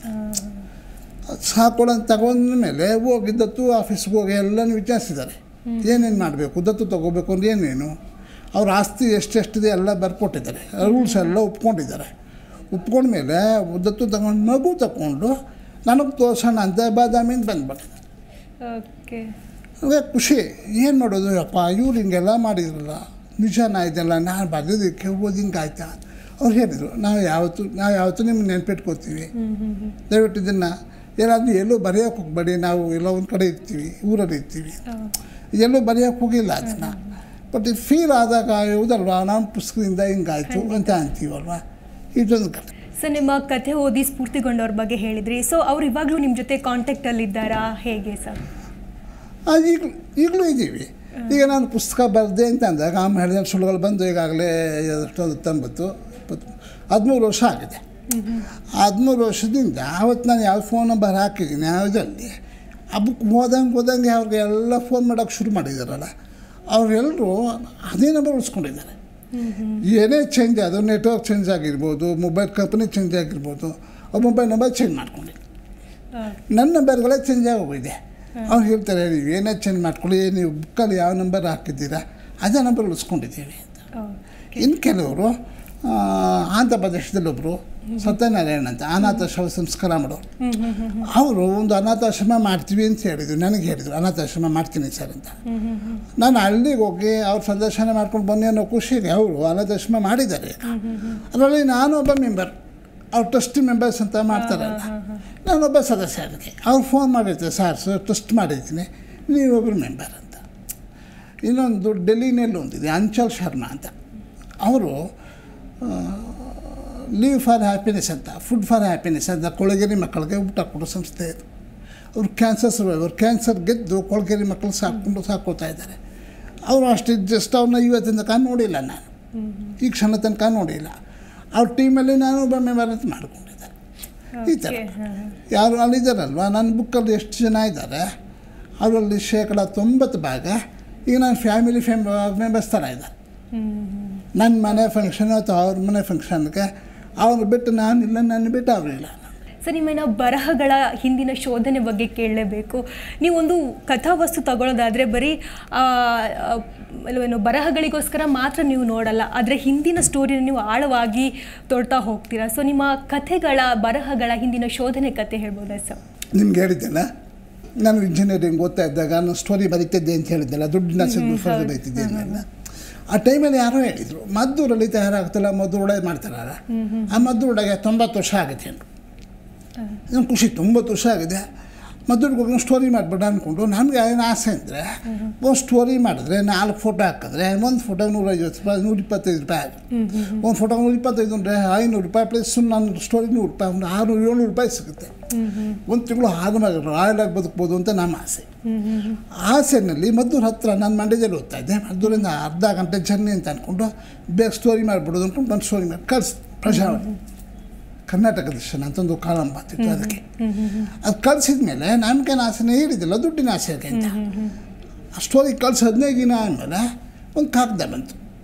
ಸಾಕೋಣ ಅಂತ ತಗೊಂಡ ಮೇಲೆ ಹೋಗಿ ದತ್ತು ಆಫೀಸ್ಗೆ ಹೋಗಿ ಎಲ್ಲನೂ ವಿಚಾರಿಸಿದ್ದಾರೆ ಏನೇನು ಮಾಡಬೇಕು ದತ್ತು ತಗೋಬೇಕು ಅಂದ್ರೆ ಏನೇನು ಅವ್ರ ಆಸ್ತಿ ಎಷ್ಟೆಷ್ಟಿದೆ ಎಲ್ಲ ಬರ್ಕೊಟ್ಟಿದ್ದಾರೆ ರೂಲ್ಸ್ ಎಲ್ಲ ಒಪ್ಕೊಂಡಿದ್ದಾರೆ ಒಪ್ಕೊಂಡ್ಮೇಲೆ ದತ್ತು ತಗೊಂಡು ಮಗು ತಗೊಂಡು ನನಗೆ ತೋರ್ಸೋಣ ಅಂತ ಬಾದಾಮಿಂದ ಬಂದ್ಬಿಟ್ಟೆ ಓಕೆ ನನಗೆ ಖುಷಿ ಏನು ಮಾಡೋದು ಅಪ್ಪ ಇವ್ರು ಹಿಂಗೆಲ್ಲ ಮಾಡಿದ್ರಲ್ಲ ನಿಜನಾ ಇದೆಲ್ಲ ನಾನು ಬರೆದಿದ್ದಕ್ಕೆ ಓದಿ ಹಿಂಗಾಯ್ತಾ ಅವ್ರು ಹೇಳಿದರು ನಾವು ಯಾವತ್ತು ನಾವು ಯಾವತ್ತೂ ನಿಮ್ಗೆ ನೆನ್ಪಿಟ್ಕೋತೀವಿ ದಯವಿಟ್ಟು ಇದನ್ನು ಏನಾದರೂ ಎಲ್ಲೂ ಬರೆಯೋಕೆ ಹೋಗ್ಬೇಡಿ ನಾವು ಎಲ್ಲೋ ಒಂದು ಕಡೆ ಇರ್ತೀವಿ ಊರಲ್ಲಿ ಇರ್ತೀವಿ ಎಲ್ಲೂ ಬರೆಯೋಕೆ ಹೋಗಿಲ್ಲ ಅದನ್ನು ಬಟ್ ಇದು ಫೀಲ್ ಆದಾಗ ಹೌದಲ್ವಾ ನಮ್ಮ ಪುಸ್ತಕದಿಂದ ಹಿಂಗಾಯ್ತು ಅಂತ ಅಂತೀವಲ್ವ ಇದೊಂದು ಕಥೆ ಸೊ ನಿಮ್ಮ ಕಥೆ ಓದಿ ಸ್ಫೂರ್ತಿಗೊಂಡವ್ರ ಬಗ್ಗೆ ಹೇಳಿದ್ರಿ ಸೊ ಅವ್ರು ಇವಾಗಲೂ ನಿಮ್ಮ ಜೊತೆ ಕಾಂಟ್ಯಾಕ್ಟಲ್ಲಿ ಇದ್ದಾರಾ ಹೇಗೆ ಸರ್ ಅದು ಈಗಲೂ ಈಗಲೂ ಇದ್ದೀವಿ ಈಗ ನಾನು ಪುಸ್ತಕ ಬರೆದೆ ಅಂತ ಅಂದಾಗ ಆಮೇಲೆ ಹೇಳಿದ ಸುಳ್ಳುಗಳು ಬಂದು ಈಗಾಗಲೇ ಎಷ್ಟೊಂದು ಹತ್ತೊಂಬತ್ತು ಇಪ್ಪತ್ತು ಹದಿಮೂರು ವರ್ಷ ಆಗಿದೆ ಹದಿಮೂರು ವರ್ಷದಿಂದ ಆವತ್ತು ನಾನು ಯಾವ ಫೋನ್ ನಂಬರ್ ಹಾಕಿದ್ದೀನಿ ಯಾವುದಲ್ಲಿ ಆ ಬುಕ್ ಓದಂಗೆ ಓದಂಗೆ ಅವ್ರಿಗೆ ಎಲ್ಲ ಫೋನ್ ಮಾಡೋಕ್ಕೆ ಶುರು ಮಾಡಿದಾರಲ್ಲ ಅವರೆಲ್ಲರೂ ಅದೇ ನಂಬರ್ ಉಳಿಸ್ಕೊಂಡಿದ್ದಾರೆ ಏನೇ ಚೇಂಜ್ ಅದು ನೆಟ್ವರ್ಕ್ ಚೇಂಜ್ ಆಗಿರ್ಬೋದು ಮೊಬೈಲ್ ಕಂಪ್ನಿ ಚೇಂಜ್ ಆಗಿರ್ಬೋದು ಅವ್ರ ಮೊಬೈಲ್ ನಂಬರ್ ಚೇಂಜ್ ಮಾಡ್ಕೊಂಡಿಲ್ಲ ನನ್ನ ನಂಬರ್ಗಳೇ ಚೇಂಜ್ ಆಗೋಗಿದೆ ಅವ್ರು ಹೇಳ್ತಾರೆ ನೀವು ಏನೇ ಚೇಂಜ್ ಮಾಡ್ಕೊಳ್ಳಿ ನೀವು ಬುಕ್ಕಲ್ಲಿ ಯಾವ ನಂಬರ್ ಹಾಕಿದ್ದೀರಾ ಅದೇ ನಂಬರ್ ಉಳಿಸ್ಕೊಂಡಿದ್ದೀವಿ ಅಂತ ಇನ್ನು ಕೆಲವರು ಆ, ಆಂಧ್ರ ಪ್ರದೇಶದಲ್ಲಿ ಒಬ್ಬರು ಸತ್ಯನಾರಾಯಣ ಅಂತ ಅನಾಥಾಶ್ರಮ ಸಂಸ್ಕಾರ ಮಾಡೋರು ಅವರು ಒಂದು ಅನಾಥಾಶ್ರಮ ಮಾಡ್ತೀವಿ ಅಂತ ಹೇಳಿದ್ರು ನನಗೆ ಹೇಳಿದರು ಅನಾಥಾಶ್ರಮ ಮಾಡ್ತೀನಿ ಸರ್ ಅಂತ ನಾನು ಅಲ್ಲಿಗೆ ಹೋಗಿ ಅವ್ರ ಸಂದರ್ಶನ ಮಾಡ್ಕೊಂಡು ಬನ್ನಿ ಅನ್ನೋ ಖುಷಿಗೆ ಅವರು ಅನಾಥಾಶ್ರಮ ಮಾಡಿದ್ದಾರೆ ಅದರಲ್ಲಿ ನಾನು ಒಬ್ಬ ಮೆಂಬರ್ ಅವ್ರು ಟ್ರಸ್ಟ್ ಮೆಂಬರ್ಸ್ ಅಂತ ಮಾಡ್ತಾರಲ್ಲ ನಾನೊಬ್ಬ ಸದಸ್ಯ ಅದಕ್ಕೆ ಅವ್ರು ಫೋನ್ ಮಾಡಿರ್ತಾರೆ ಸರ್ ಸರ್ ಟ್ರಸ್ಟ್ ಮಾಡಿದ್ದೀನಿ ನೀವೊಬ್ಬರು ಮೆಂಬರ್ ಅಂತ ಇನ್ನೊಂದು ಡೆಲ್ಲಿನಲ್ಲಿ ಒಂದಿದೆ ಅಂಚಲ್ ಶರ್ಮಾ ಅಂತ ಅವರು ಲೀವ್ ಫಾರ್ ಹ್ಯಾಪಿನೆಸ್ ಅಂತ ಫುಡ್ ಫಾರ್ ಹ್ಯಾಪಿನೆಸ್ ಅಂತ ಕೊಳಗೇರಿ ಮಕ್ಕಳಿಗೆ ಊಟ ಕೊಡೋ ಸಂಸ್ಥೆ ಇದು ಅವ್ರು ಕ್ಯಾನ್ಸರ್ ಸರ್ವೈವರ್ ಕ್ಯಾನ್ಸರ್ ಗೆದ್ದು ಕೊಳಗೇರಿ ಮಕ್ಕಳು ಸಾಕೊಂಡು ಸಾಕೋತಾ ಇದ್ದಾರೆ ಅವರು ಅಷ್ಟು ಜಸ್ಟ್ ಅವ್ರನ್ನ ಇವತ್ತಿನ ತನಕ ನೋಡಿಲ್ಲ ನಾನು ಈ ಕ್ಷಣ ತನಕ ನೋಡಿಲ್ಲ ಅವ್ರ ಟೀಮಲ್ಲಿ ನಾನು ಒಬ್ಬ ಮೆಂಬರ್ ಅಂತ ಮಾಡ್ಕೊಂಡಿದ್ದೆ ಈ ಥರ ಯಾರು ಅಲ್ಲಿದ್ದಾರಲ್ವ ನನ್ನ ಬುಕ್ಕಲ್ಲಿ ಎಷ್ಟು ಜನ ಇದ್ದಾರೆ ಅವರಲ್ಲಿ ಶೇಕಡ ತೊಂಬತ್ತು ಭಾಗ ಈಗ ನಾನು ಫ್ಯಾಮಿಲಿ ಫೆಮ್ ಮೆಂಬರ್ಸ್ ಥರ ಇದ್ದಾರೆ ನನ್ನ ಮನೆ ಫಂಕ್ಷನ್ ಅಥವಾ ಅವ್ರ ಮನೆ ಫಂಕ್ಷನ್ಗೆ ಅವ್ರು ಬಿಟ್ಟು ನಾನಿಲ್ಲ ನನ್ನ ಬಿಟ್ಟು ಅವರಿಲ್ಲ ಸರ್ ನಿಮ್ಮನ್ನ ಬರಹಗಳ ಹಿಂದಿನ ಶೋಧನೆ ಬಗ್ಗೆ ಕೇಳಲೇಬೇಕು ನೀವೊಂದು ಕಥಾವಸ್ತು ತಗೊಳ್ಳೋದಾದರೆ ಬರೀ ಆ, ಆ, ಏನು ಬರಹಗಳಿಗೋಸ್ಕರ ಮಾತ್ರ ನೀವು ನೋಡಲ್ಲ ಆದರೆ ಹಿಂದಿನ ಸ್ಟೋರಿನ ನೀವು ಆಳವಾಗಿ ತೊಡ್ತಾ ಹೋಗ್ತೀರಾ ಸೊ ನಿಮ್ಮ ಕಥೆಗಳ ಬರಹಗಳ ಹಿಂದಿನ ಶೋಧನೆ ಕತೆ ಹೇಳ್ಬೋದಾ ಸರ್ ನಿಮ್ಗೆ ಹೇಳಿದ್ದೆಲ್ಲ ನಾನು ಇಂಜಿನಿಯರಿಂಗ್ ಓದ್ತಾ ಇದ್ದಾಗ ನಾನು ಸ್ಟೋರಿ ಬರೀತಿದ್ದೆ ಅಂತ ಹೇಳಿದ್ದೆಲ್ಲ ದುಡ್ಡಿನ ಸಿದ್ದು ಫಸ್ಟ್ ಬರೀತಿದ್ದೆ ಅಂತೆಲ್ಲ ಆ ಟೈಮಲ್ಲಿ ಯಾರೋ ಹೇಳಿದರು ಮದ್ದೂರಲ್ಲಿ ತಯಾರಾಗ್ತಿಲ್ಲ ಮದ್ದು ಉಡಾಯಿ ಮಾಡ್ತಾರಲ್ಲ ಆ ಮದ್ದು ಉಡಾಗೆ ತೊಂಬತ್ತು ವರ್ಷ ಆಗುತ್ತೆ ಅಂದರು ನಂಗೆ ಖುಷಿ ತೊಂಬತ್ತು ವರ್ಷ ಆಗಿದೆ ಮದ್ದೂರಿಗೆ ಹೋಗಿ ಸ್ಟೋರಿ ಮಾಡಿಬಿಡ ಅಂದ್ಕೊಂಡು ನಮಗೆ ಏನು ಆಸೆ ಅಂದರೆ ಒಂದು ಸ್ಟೋರಿ ಮಾಡಿದ್ರೆ ನಾಲ್ಕು ಫೋಟೋ ಹಾಕಿದ್ರೆ ಒಂದು ಫೋಟೋ ನೂರೈವತ್ತು ರೂಪಾಯಿ ನೂರ ಇಪ್ಪತ್ತೈದು ರೂಪಾಯಿ ಆಗುತ್ತೆ ಒಂದು ಫೋಟೋ ನೂರ ಇಪ್ಪತ್ತೈದು ಅಂದರೆ ಐನೂರು ರೂಪಾಯಿ ಪ್ಲಸ್ ನನ್ನ ಸ್ಟೋರಿ ನೂರು ರೂಪಾಯಿ ಒಂದು ಆರುನೂರು ಏಳ್ನೂರು ರೂಪಾಯಿ ಸಿಗುತ್ತೆ ಒಂದು ತಿಂಗಳು ಆರಾಮಾಗಿ ರಾಯಲಾಗಿ ಬದುಕ್ಬೋದು ಅಂತ ನಮ್ಮ ಆಸೆ ಆಸೆನಲ್ಲಿ ಮದ್ದೂರು ಹತ್ರ ನಾನು ಮಂಡ್ಯದಲ್ಲಿ ಓದ್ತಾ ಇದ್ದೆ ಮದ್ದೂರಿಂದ ಅರ್ಧ ಗಂಟೆ ಜರ್ನಿ ಅಂತ ಅಂದ್ಕೊಂಡು ಬೇಗ ಸ್ಟೋರಿ ಮಾಡಿಬಿಡೋದು ಅಂದ್ಕೊಂಡು ಒಂದು ಸ್ಟೋರಿ ಮಾಡಿ ಕಳ್ಸಿ ಪ್ರಜಾವಾಣಿ ಕರ್ನಾಟಕ ದರ್ಶನ ಅಂತ ಒಂದು ಕಾಲಂ ಬರ್ತಿತ್ತು ಅದಕ್ಕೆ ಅದು ಕಳಿಸಿದ ಮೇಲೆ ನಮಗೇನು ಆಸೆನೇ ಹೇಳಿದ್ದಿಲ್ಲ ದುಡ್ಡಿನ ಆಸೆ ಯಾಕೆ ಅಂತ ಆ ಸ್ಟೋರಿ ಕಳ್ಸಿ ಹದಿನೈದು ದಿನ ಆದಮೇಲೆ ಒಂದು ಕಾಗದ ಬಂತು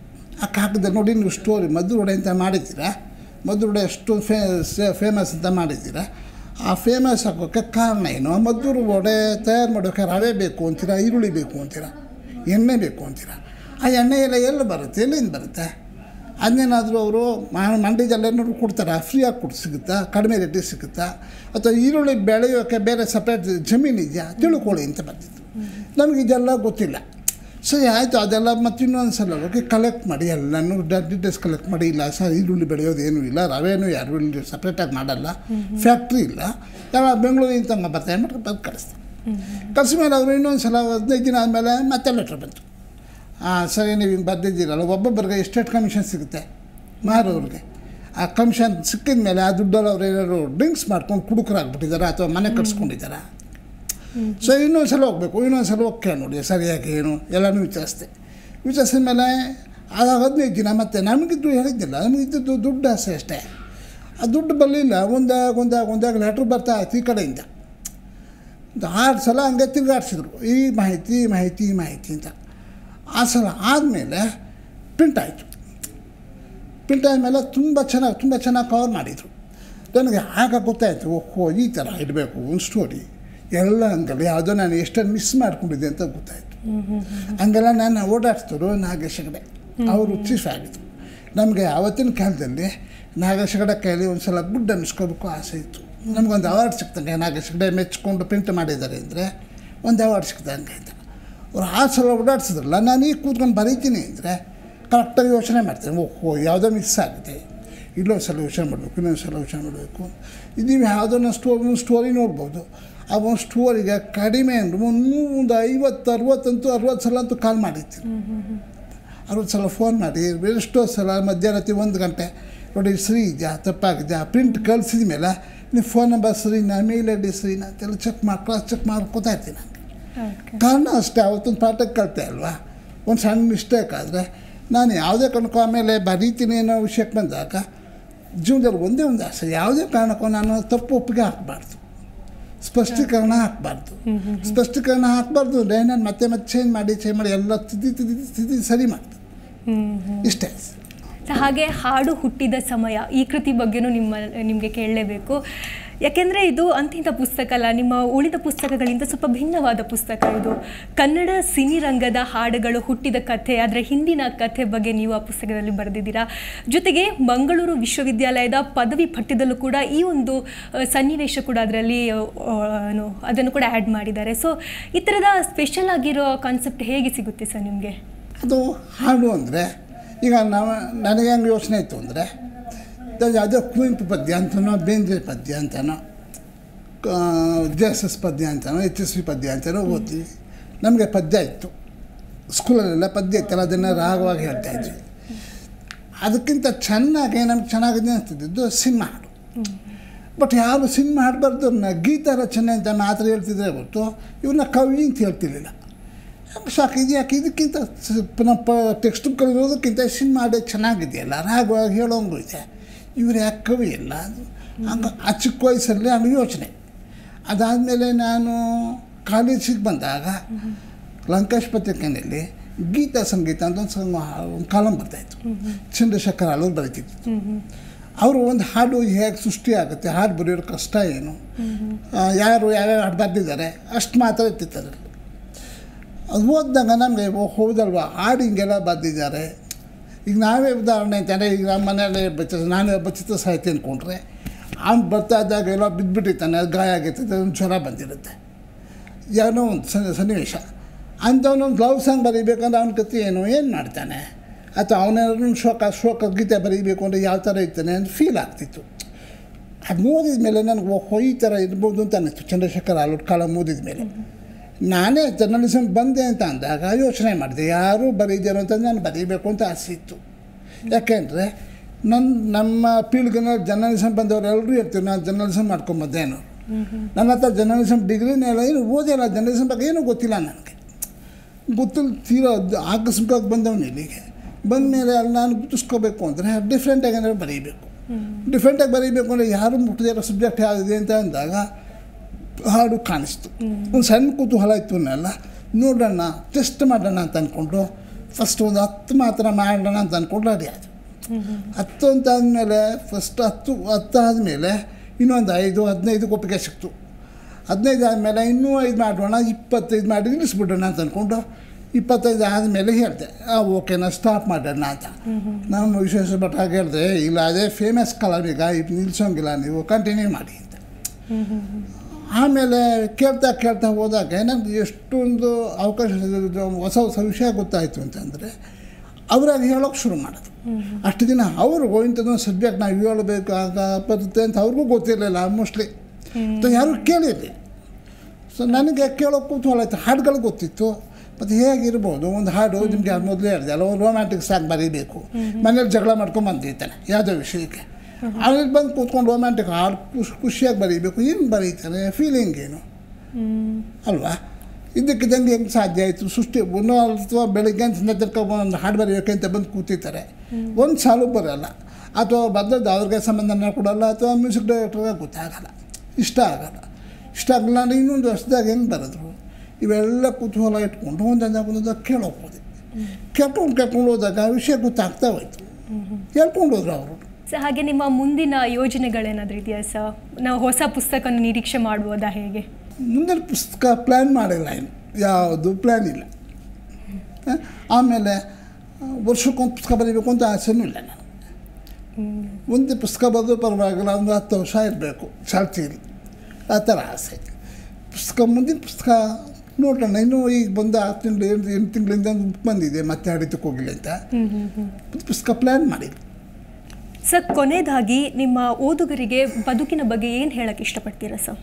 ಆ ಕಾಗದ ನೋಡಿ ನೀವು ಸ್ಟೋರಿ ಮಧುರೊಡೆ ಅಂತ ಮಾಡಿದ್ದೀರಾ ಮಧುರೊಡೆ ಎಷ್ಟು ಫೇ ಫೇಮಸ್ ಅಂತ ಮಾಡಿದ್ದೀರಾ ಆ ಫೇಮಸ್ ಆಗೋಕ್ಕೆ ಕಾರಣ ಏನು ಆ ಮದ್ದೂರು ವಡೆ ತಯಾರು ಮಾಡೋಕ್ಕೆ ರವೆ ಬೇಕು ಅಂತೀರಾ ಈರುಳ್ಳಿ ಬೇಕು ಅಂತೀರಾ ಎಣ್ಣೆ ಬೇಕು ಅಂತೀರಾ ಆ ಎಣ್ಣೆ ಎಲ್ಲ ಎಲ್ಲಿ ಬರುತ್ತೆ ಎಲ್ಲಿಂದ ಬರುತ್ತೆ ಅದನ್ನೇನಾದರೂ ಅವರು ಮಂಡ್ಯದಲ್ಲೇನಾದ್ರು ಕೊಡ್ತಾರಾ ಫ್ರೀಯಾಗಿ ಕೊಟ್ಟು ಸಿಗುತ್ತಾ ಕಡಿಮೆ ರೇಟಿಗೆ ಸಿಗುತ್ತಾ ಅಥವಾ ಈರುಳ್ಳಿ ಬೆಳೆಯೋಕ್ಕೆ ಬೇರೆ ಸಪ್ರೇಟ್ ಜಮೀನು ಇದೆಯಾ ತಿಳ್ಕೊಳ್ಳಿ ಅಂತ ಬಂದಿತ್ತು ನಮಗೆ ಇದೆಲ್ಲ ಗೊತ್ತಿಲ್ಲ ಸರಿ ಆಯಿತು ಅದೆಲ್ಲ ಮತ್ತು ಇನ್ನೊಂದು ಸಲ ಹೋಗಿ ಕಲೆಕ್ಟ್ ಮಾಡಿ ಎಲ್ಲನೂ ಡೀಟೇಲ್ಸ್ ಕಲೆಕ್ಟ್ ಮಾಡಿ ಇಲ್ಲ ಸರ್ ಈರುಳ್ಳಿ ಬೆಳೆಯೋದೇನೂ ಇಲ್ಲ ರವೆನೂ ಯಾರು ಇಲ್ಲಿ ಸಪ್ರೇಟಾಗಿ ಮಾಡಲ್ಲ ಫ್ಯಾಕ್ಟ್ರಿ ಇಲ್ಲ ಎಲ್ಲ ಬೆಂಗಳೂರಿಂದ ತಂಗ ಬರ್ತಾರೆ ಮತ್ತು ಬಂದು ಕಳಿಸ್ತಾರೆ ಕಳಿಸಿದ ಮೇಲೆ ಅವರು ಇನ್ನೊಂದು ಸಲ ಹದಿನೈದು ದಿನ ಆದಮೇಲೆ ಮತ್ತೆ ಲೆಟ್ರ್ ಬಂತು ಹಾಂ ಸರಿ ನೀವು ಹಿಂಗೆ ಬರ್ದಿದ್ದೀರಲ್ಲ ಒಬ್ಬೊಬ್ಬರಿಗೆ ಎಷ್ಟೆಷ್ಟು ಕಮಿಷನ್ ಸಿಗುತ್ತೆ ಮಾರೋರಿಗೆ ಆ ಕಮಿಷನ್ ಸಿಕ್ಕಿದ ಮೇಲೆ ಆ ದುಡ್ಡಲ್ಲಿ ಅವ್ರು ಏನಾದ್ರು ಡ್ರಿಂಕ್ಸ್ ಮಾಡ್ಕೊಂಡು ಕುಡುಕರಾಗ್ಬಿಟ್ಟಿದ್ದಾರೆ ಅಥವಾ ಮನೆ ಕಟ್ಸ್ಕೊಂಡಿದ್ದಾರಾ ಸೊ ಇನ್ನೊಂದು ಸಲ ಹೋಗಬೇಕು ಇನ್ನೊಂದು ಸಲ ಓಕೆ ನೋಡಿ ಸರಿಯಾಗಿ ಏನು ಎಲ್ಲನೂ ವಿಚಾರಿಸ್ದೆ ವಿಚಾರಿಸಿದ ಮೇಲೆ ಆಗ ಹದಿನೈದು ದಿನ ಮತ್ತೆ ನಮಗಿದ್ದು ಹೇಳಿದ್ದಿಲ್ಲ ನಮಗಿದ್ದು ದುಡ್ಡು ಆಸೆ ಅಷ್ಟೇ ಆ ದುಡ್ಡು ಬರಲಿಲ್ಲ ಒಂದಾಗ ಒಂದಾಗ ಒಂದಾಗ ಲೆಟ್ರ್ ಬರ್ತಾ ಇತ್ತು ಈ ಕಡೆಯಿಂದ ಒಂದು ಆರು ಸಲ ಹಂಗೆ ತಿರುಗಾಡ್ಸಿದ್ರು ಈ ಮಾಹಿತಿ ಈ ಮಾಹಿತಿ ಈ ಮಾಹಿತಿ ಅಂತ ಆ ಸಲ ಆದಮೇಲೆ ಪ್ರಿಂಟ್ ಆಯಿತು ಪ್ರಿಂಟ್ ಆದಮೇಲೆ ತುಂಬ ಚೆನ್ನಾಗಿ ತುಂಬ ಚೆನ್ನಾಗಿ ಕವರ್ ಮಾಡಿದರು ನನಗೆ ಆಗ ಗೊತ್ತಾಯಿತು ಓಹೋ ಈ ಥರ ಇಡಬೇಕು ಒಂದು ಸ್ಟೋರಿ ಎಲ್ಲ ಹಂಗಲ್ಲ ಯಾವುದೋ ನಾನು ಎಷ್ಟನ್ನು ಮಿಸ್ ಮಾಡ್ಕೊಂಡಿದ್ದೆ ಅಂತ ಗೊತ್ತಾಯಿತು ಹಂಗೆಲ್ಲ ನಾನು ಓಡಾಡ್ತಿದ್ರು ನಾಗೇಶ್ ಹೆಗಡೆ ಅವರು ಚೀಫ್ ಆಗಿದ್ರು ನಮಗೆ ಆವತ್ತಿನ ಕಾಲದಲ್ಲಿ ನಾಗೇಶ್ ಹೆಗಡೆ ಕೈಲಿ ಒಂದು ಸಲ ಗುಡ್ ಅನ್ನಿಸ್ಕೋಬೇಕು ಆಸೆ ಇತ್ತು ನಮಗೊಂದು ಅವಾರ್ಡ್ ಸಿಕ್ತಂಗೆ ನಾಗೇಶ್ ಹೆಗಡೆ ಮೆಚ್ಕೊಂಡು ಪ್ರಿಂಟ್ ಮಾಡಿದ್ದಾರೆ ಅಂದರೆ ಒಂದು ಅವಾರ್ಡ್ ಸಿಕ್ತಂಗೆ ಅಂತ ಅವ್ರು ಆ ಸಲ ಓಡಾಡ್ಸಿದ್ರಲ್ಲ ನಾನು ಈಗ ಕೂತ್ಕೊಂಡು ಬರೀತೀನಿ ಅಂದರೆ ಕರೆಕ್ಟಾಗಿ ಯೋಚನೆ ಮಾಡ್ತೀನಿ ಓಹೋ ಯಾವುದೋ ಮಿಸ್ ಆಗಿದೆ ಇಲ್ಲೊಂದು ಸಲ ಯೋಚನೆ ಮಾಡಬೇಕು ಇನ್ನೊಂದು ಸಲ ಯೋಚನೆ ಮಾಡಬೇಕು ನೀವು ಯಾವುದೋ ಒಂದು ಸ್ಟೋರಿ ಒಂದು ಸ್ಟೋರಿ ನೋಡ್ಬೋದು ಆ ಒಂದು ಸ್ಟೋರಿಗೆ ಕಡಿಮೆ ಅಂದ್ರೆ ಒಂದು ಒಂದು ಐವತ್ತು ಅರುವತ್ತಂತೂ ಅರುವತ್ತು ಸಲ ಅಂತೂ ಕಾಲ್ ಮಾಡಿರ್ತೀನಿ ಅರುವತ್ತು ಸಲ ಫೋನ್ ಮಾಡಿ ಎಷ್ಟೋ ಸಲ ಮಧ್ಯರಾತ್ರಿ ಒಂದು ಗಂಟೆ ನೋಡಿ ಸರಿ ಇದೆಯಾ ತಪ್ಪಾಗಿದೆಯಾ ಪ್ರಿಂಟ್ ಕಳಿಸಿದ ಮೇಲೆ ನೀವು ಫೋನ್ ನಂಬರ್ ಸರಿನಾ ಮೇಲ್ ಐ ಡಿ ಸರಿನಾ ಅಂತೆಲ್ಲ ಚೆಕ್ ಮಾಡಿ ಕ್ರಾಸ್ ಚೆಕ್ ಮಾಡ್ಕೋತಾ ಇರ್ತೀನಿ ನಾನು ಓಕೆ ಕಾರಣ ಅಷ್ಟೇ ಅವತ್ತೊಂದು ಪಾಠಕ್ಕೆ ಕಲಿತೆ ಅಲ್ವಾ ಒಂದು ಸಣ್ಣ ಮಿಸ್ಟೇಕ್ ಆದರೆ ನಾನು ಯಾವುದೇ ಕಾರಣಕ್ಕೂ ಆಮೇಲೆ ಬರೀತೀನಿ ಅನ್ನೋ ವಿಷಯಕ್ಕೆ ಬಂದಾಗ ಜೀವನದಲ್ಲಿ ಒಂದೇ ಒಂದು ಆಸೆ ಯಾವುದೇ ಕಾರಣಕ್ಕೂ ನಾನು ತಪ್ಪು ಒಪ್ಪಿಗೆ ಹಾಕಬಾರ್ದು ಸ್ಪಷ್ಟೀಕರಣ ಹಾಕಬಾರ್ದು ಸ್ಪಷ್ಟೀಕರಣ ಹಾಕಬಾರ್ದು ಅಂದರೆ ನಾನು ಮತ್ತೆ ಮತ್ತೆ ಚೇಂಜ್ ಮಾಡಿ ಚೇಂಜ್ ಮಾಡಿ ಎಲ್ಲ ಸ್ಥಿತಿ ಸ್ಥಿತಿ ಸ್ಥಿತಿ ಸರಿ ಮಾಡ್ತೀನಿ ಇಷ್ಟೇ ಸೊ ಹಾಗೆ ಹಾಡು ಹುಟ್ಟಿದ ಸಮಯ ಈ ಕೃತಿ ಬಗ್ಗೆನೂ ನಿಮ್ಮ ನಿಮಗೆ ಕೇಳಲೇಬೇಕು ಯಾಕೆಂದರೆ ಇದು ಅಂತಿಂಥ ಪುಸ್ತಕ ಅಲ್ಲ ನಿಮ್ಮ ಉಳಿದ ಪುಸ್ತಕಗಳಿಂದ ಸ್ವಲ್ಪ ಭಿನ್ನವಾದ ಪುಸ್ತಕ ಇದು ಕನ್ನಡ ಸಿನಿರಂಗದ ಹಾಡುಗಳು ಹುಟ್ಟಿದ ಕಥೆ ಅದರ ಹಿಂದಿನ ಕಥೆ ಬಗ್ಗೆ ನೀವು ಆ ಪುಸ್ತಕದಲ್ಲಿ ಬರೆದಿದ್ದೀರಾ ಜೊತೆಗೆ ಮಂಗಳೂರು ವಿಶ್ವವಿದ್ಯಾಲಯದ ಪದವಿ ಪಠ್ಯದಲ್ಲೂ ಕೂಡ ಈ ಒಂದು ಆ, ಸನ್ನಿವೇಶ ಕೂಡ ಅದರಲ್ಲಿ ಏನು ಅದನ್ನು ಕೂಡ ಆ್ಯಡ್ ಮಾಡಿದ್ದಾರೆ ಸೊ ಈ ಥರದ ಸ್ಪೆಷಲ್ ಆಗಿರೋ ಕಾನ್ಸೆಪ್ಟ್ ಹೇಗೆ ಸಿಗುತ್ತೆ ಸರ್ ನಿಮಗೆ ಅದು ಹಾಡು ಅಂದರೆ ಈಗ ನಾವು ನನಗೆ ಹೆಂಗೆ ಯೋಚನೆ ಇತ್ತು ಅಂದರೆ ಯಾವುದೋ ಕುವೆಂಪು ಪದ್ಯ ಅಂತನೋ ಬೇಂದ್ರೆ ಪದ್ಯ ಅಂತನೋ ಜೆ ಎಸ್ ಎಸ್ ಪದ್ಯ ಅಂತನೋ ಎಚ್ ಎಸ್ ವಿ ಪದ್ಯ ಅಂತನೋ ಓದ್ತೀವಿ ನಮಗೆ ಪದ್ಯ ಇತ್ತು ಸ್ಕೂಲಲ್ಲೆಲ್ಲ ಪದ್ಯ ಇತ್ತಲ್ಲ ಅದನ್ನು ರಾಗವಾಗಿ ಹೇಳ್ತಾ ಇದ್ವಿ ಅದಕ್ಕಿಂತ ಚೆನ್ನಾಗಿ ನಮ್ಗೆ ಚೆನ್ನಾಗಿದೆ ಅನಿಸ್ತಿದ್ದು ಸಿನಿಮಾ ಹಾಡು ಬಟ್ ಯಾರು ಸಿನಿಮಾ ಹಾಡಬಾರ್ದು ಅವ್ರನ್ನ ಗೀತ ರಚನೆ ಅಂತ ಮಾತ್ರ ಹೇಳ್ತಿದ್ರೆ ಹೊರತು ಇವ್ರನ್ನ ಕವಿ ಅಂತ ಹೇಳ್ತಿರ್ಲಿಲ್ಲ ಸಾಕು ಇದು ಯಾಕೆ ಇದಕ್ಕಿಂತ ನಮ್ಮ ಪ ಟೆಕ್ಸ್ಟ್ ಬುಕ್ಕಲ್ಲಿ ಇರೋದಕ್ಕಿಂತ ಸಿನಿಮಾ ಹಾಡೇ ಚೆನ್ನಾಗಿದೆಯಲ್ಲ ರಾಗವಾಗಿ ಹೇಳೋಂಗೂ ಇದೆ ಇವ್ರು ಯಾಕೆ ಕವಿ ಇಲ್ಲ ಅದು ಹಂಗೆ ಆ ಚಿಕ್ಕ ವಯಸ್ಸಲ್ಲಿ ಹಂಗೆ ಯೋಚನೆ ಅದಾದಮೇಲೆ ನಾನು ಕಾಲೇಜಿಗೆ ಬಂದಾಗ ಲಂಕೇಶ್ ಪತ್ರಿಕೆಯಲ್ಲಿ ಗೀತಾ ಸಂಗೀತ ಅಂತ ಒಂದು ಸಂಗ ಒಂದು ಕಾಲಂ ಬರ್ತಾಯಿತ್ತು ಚಂದ್ರಶೇಖರ್ ಆಳೂರು ಬರೀತಿತ್ತು ಅವರು ಒಂದು ಹಾಡು ಹೇಗೆ ಸೃಷ್ಟಿ ಆಗುತ್ತೆ ಹಾಡು ಬರೆಯೋರು ಕಷ್ಟ ಏನು ಆ, ಯಾರು ಯಾವ್ಯಾವ ಹಾಡು ಬರೆದಿದ್ದಾರೆ ಅಷ್ಟು ಮಾತ್ರ ಇರ್ತಿತ್ತು ಅದರಲ್ಲಿ ಅದು ಓದಿದಾಗ ನಮಗೆ ಓ ಹೌದಲ್ವಾ ಹಾಡು ಹಿಂಗೆಲ್ಲ ಬರೆದಿದ್ದಾರೆ ಈಗ ನಾವೇ ಉದಾಹರಣೆ ಅಂತಂದರೆ ಈಗ ನಮ್ಮ ಮನೆಯಲ್ಲಿ ಬಚ್ಚ ನಾನೇ ಒಬ್ಬ ಚಿತ್ರ ಸಾಹಿತ್ಯ ಅಂದ್ಕೊಂಡ್ರೆ ಅವ್ನು ಬರ್ತಾ ಇದ್ದಾಗ ಎಲ್ಲ ಬಿದ್ದುಬಿಟ್ಟಿರ್ತಾನೆ ಅದು ಗಾಯ ಆಗಿರ್ತದೆ ಒಂದು ಜ್ವರ ಬಂದಿರುತ್ತೆ ಏನೋ ಒಂದು ಸನ್ನಿ ಸನ್ನಿವೇಶ ಅಂಥವನೊಂದು ಲವ್ ಸಾಂಗ್ ಬರೀಬೇಕಂದ್ರೆ ಅವನ ಕತೆ ಏನು ಏನು ಮಾಡ್ತಾನೆ ಅಥವಾ ಅವನೇನಾದ್ರು ಶೋಕ ಶೋಕ ಗೀತೆ ಬರೀಬೇಕು ಅಂದರೆ ಯಾವ ಥರ ಇರ್ತಾನೆ ಅಂತ ಫೀಲ್ ಆಗ್ತಿತ್ತು ಅದು ಓದಿದ ಮೇಲೆ ನನಗೆ ಓಹೋ ಈ ಥರ ಇರ್ಬೋದು ಅಂತ ಅನ್ನಿಸ್ತು ಚಂದ್ರಶೇಖರ್ ಆಲೂರು ಕಾಲ ಓದಿದ ಮೇಲೆ ನಾನೇ ಜರ್ನಲಿಸಮ್ ಬಂದೆ ಅಂತ ಅಂದಾಗ ಯೋಚನೆ ಮಾಡಿದೆ ಯಾರೂ ಬರೀದಿರೋ ಅಂತ ನಾನು ಬರೀಬೇಕು ಅಂತ ಆಸೆ ಇತ್ತು ಯಾಕೆಂದರೆ ನನ್ನ ನಮ್ಮ ಪೀಳಿಗೆನಲ್ಲಿ ಜರ್ನಲಿಸಮ್ ಬಂದವರು ಎಲ್ಲರೂ ಇರ್ತೀವಿ ನಾನು ಜರ್ನಲಿಸಮ್ ಮಾಡ್ಕೊಂಬಂದೇನು ನನ್ನ ಹತ್ರ ಜರ್ನಲಿಸಮ್ ಡಿಗ್ರಿನೇ ಇಲ್ಲ ಏನು ಓದಿಲ್ಲ ಜರ್ನಲಿಸಮ್ ಬಗ್ಗೆ ಏನೂ ಗೊತ್ತಿಲ್ಲ ನನಗೆ ಗೊತ್ತಿಲ್ಲ ತೀರಾ ಅದು ಆಕಸ್ಮಿಕವಾಗಿ ಬಂದವನು ಇಲ್ಲಿಗೆ ಬಂದ ಮೇಲೆ ಅಲ್ಲಿ ನಾನು ಗುರುತಿಸ್ಕೋಬೇಕು ಅಂದರೆ ಡಿಫ್ರೆಂಟಾಗಿ ಏನಾದ್ರು ಬರೀಬೇಕು ಡಿಫ್ರೆಂಟಾಗಿ ಬರೀಬೇಕು ಅಂದರೆ ಯಾರು ಮುಟ್ಟಿದಿರೋ ಸಬ್ಜೆಕ್ಟ್ ಯಾವುದಿದೆ ಅಂತ ಅಂದಾಗ ಹಾಡು ಕಾಣಿಸ್ತು ಒಂದು ಸಣ್ಣ ಕುತೂಹಲ ಇತ್ತು ಅನ್ನೆಲ್ಲ ನೋಡೋಣ ಟೆಸ್ಟ್ ಮಾಡೋಣ ಅಂತ ಅಂದ್ಕೊಂಡು ಫಸ್ಟ್ ಒಂದು ಹತ್ತು ಮಾತ್ರ ಮಾಡೋಣ ಅಂತ ಅಂದ್ಕೊಂಡು ರೆಡಿ ಆಯಿತು ಹತ್ತು ಅಂತ ಆದಮೇಲೆ ಫಸ್ಟ್ ಹತ್ತು ಹತ್ತು ಆದಮೇಲೆ ಇನ್ನೊಂದು ಐದು ಹದಿನೈದು ಒಪ್ಪಿಗೆ ಸಿಕ್ತು ಹದಿನೈದು ಆದಮೇಲೆ ಇನ್ನೂ ಐದು ಮಾಡೋಣ ಇಪ್ಪತ್ತೈದು ಮಾಡಿ ನಿಲ್ಲಿಸ್ಬಿಡೋಣ ಅಂತ ಅಂದ್ಕೊಂಡು ಇಪ್ಪತ್ತೈದು ಆದಮೇಲೆ ಹೇಳಿದೆ ಓಕೆನಾ ಸ್ಟಾಪ್ ಮಾಡೋಣ ಅಂತ ನಮ್ಮ ವಿಶ್ವೇಶ್ವರ ಭಟ್ ಹಾಗೆ ಹೇಳಿದೆ ಇಲ್ಲ ಅದೇ ಫೇಮಸ್ ಕಲರ್ ಈಗ ಇದು ನಿಲ್ಸೋಂಗಿಲ್ಲ ನೀವು ಕಂಟಿನ್ಯೂ ಮಾಡಿ ಅಂತ ಆಮೇಲೆ ಕೇಳ್ತಾ ಕೇಳ್ತಾ ಹೋದಾಗ ಏನಂದ್ರೆ ಎಷ್ಟೊಂದು ಅವಕಾಶ ಸಿಗೋದು, ಹೊಸ ಹೊಸ ವಿಷಯ ಗೊತ್ತಾಯಿತು ಅಂತಂದರೆ ಅವರಾಗಿ ಹೇಳೋಕೆ ಶುರು ಮಾಡೋದು ಅಷ್ಟು ದಿನ ಅವರು ಇಂಥದ್ದೊಂದು ಸಬ್ಜೆಕ್ಟ್ ನಾವು ಹೇಳಬೇಕು ಆಗ ಬರುತ್ತೆ ಅಂತ ಅವ್ರಿಗೂ ಗೊತ್ತಿರಲಿಲ್ಲ ಮೋಸ್ಟ್ಲಿ ಯಾರು ಕೇಳಿರಲಿಲ್ಲ ಸೊ ನನಗೆ ಕೇಳೋ ಕುತೂಹಲ ಆಯಿತು ಹಾಡುಗಳು ಗೊತ್ತಿತ್ತು ಮತ್ತು ಹೇಗಿರ್ಬೋದು ಒಂದು ಹಾಡು ನಿಮಗೆ ಮೊದಲೇ ಹೇಳಿದೆ ಅಲ್ಲ ಒಂದು ರೊಮ್ಯಾಂಟಿಕ್ ಸಾಂಗ್ ಬರೀಬೇಕು ಮನೇಲಿ ಜಗಳ ಮಾಡ್ಕೊಂಡು ಬಂದಿರ್ತಾನೆ ಯಾವುದೋ ವಿಷಯಕ್ಕೆ ಅಲ್ಲಿ ಬಂದು ಕೂತ್ಕೊಂಡು ರೊಮ್ಯಾಂಟಿಕ್ ಹಾಡು ಖುಷಿ ಖುಷಿಯಾಗಿ ಬರೀಬೇಕು ಏನು ಬರೀತಾನೆ ಫೀಲಿಂಗ್ ಏನು ಅಲ್ವಾ ಇದ್ದಕ್ಕಿದ್ದಂಗೆ ಹೆಂಗೆ ಸಾಧ್ಯ ಆಯಿತು ಸೃಷ್ಟಿ ಒಂದು ಅಥವಾ ಬೆಳಿಗ್ಗೆ ಅಂತ ತನಕ ಒಂದು ಹಾಡು ಬರೆಯೋಕೆ ಬಂದು ಕೂತಿರ್ತಾರೆ ಒಂದು ಸಾಲು ಬರೋಲ್ಲ ಅಥವಾ ಬದ್ದದ್ದು ಅವ್ರಿಗೆ ಸಂಬಂಧನ ಕೊಡಲ್ಲ ಅಥವಾ ಮ್ಯೂಸಿಕ್ ಡೈರೆಕ್ಟರ್ಗೆ ಗೊತ್ತಾಗಲ್ಲ ಇಷ್ಟ ಆಗಲ್ಲ ಇಷ್ಟ ಆಗಲ್ಲ ಅಂದರೆ ಇನ್ನೊಂದು ವರ್ಷದಾಗ ಹೆಂಗೆ ಬರೋದು ಇವೆಲ್ಲ ಕುತೂಹಲ ಇಟ್ಕೊಂಡು ಒಂದೊಂದು ಒಂದೊಂದು ಕೇಳೋಕೆ ಹೋದೆ ಕೇಳ್ಕೊಂಡು ಕೇಳ್ಕೊಂಡು ಹೋದಾಗ ಆ ವಿಷಯ ಗೊತ್ತಾಗ್ತಾ ಹೋಯ್ತು ಹೇಳ್ಕೊಂಡು ಹೋದ್ರು ಅವರು ಸೊ ಹಾಗೆ ನಿಮ್ಮ ಮುಂದಿನ ಯೋಜನೆಗಳೇನಾದರೂ ಇದೆಯಾ ಸರ್ ನಾವು ಹೊಸ ಪುಸ್ತಕನ ನಿರೀಕ್ಷೆ ಮಾಡ್ಬೋದಾ ಹೇಗೆ ಮುಂದಿನ ಪುಸ್ತಕ ಪ್ಲ್ಯಾನ್ ಮಾಡಿಲ್ಲ ಇನ್ನು ಯಾವುದು ಪ್ಲ್ಯಾನ್ ಇಲ್ಲ ಹ? ಆಮೇಲೆ ಆ, ವರ್ಷಕ್ಕೊಂದು ಪುಸ್ತಕ ಬರೀಬೇಕು ಅಂತ ಆಸೆನೂ ಇಲ್ಲ ನಾನು ಒಂದು ಪುಸ್ತಕ ಬರೆದು ಪರವಾಗಿಲ್ಲ ಒಂದು ಹತ್ತು ವರ್ಷ ಇರಬೇಕು ಚಾಲ್ತಿಯಲ್ಲಿ ಆ ಥರ ಆಸೆ ಪುಸ್ತಕ ಮುಂದಿನ ಪುಸ್ತಕ ನೋಡೋಣ ಇನ್ನೂ ಈಗ ಬಂದು ಆರು ತಿಂಗಳು ಎಂಟು ಎಂಟು ತಿಂಗಳಿಂದ ಒಂದು ಬಂದಿದೆ ಮತ್ತೆ ಹಡಿತಕ್ಕೆ ಹೋಗಿಲ್ಲ ಅಂತ ಒಂದು ಪುಸ್ತಕ ಪ್ಲ್ಯಾನ್ ಮಾಡಿಲ್ಲ ಸರ್ ಕೊನೆಯದಾಗಿ ನಿಮ್ಮ ಓದುಗರಿಗೆ ಬದುಕಿನ ಬಗ್ಗೆ ಏನು ಹೇಳಕ್ಕೆ ಇಷ್ಟಪಡ್ತೀರಾ ಸರ್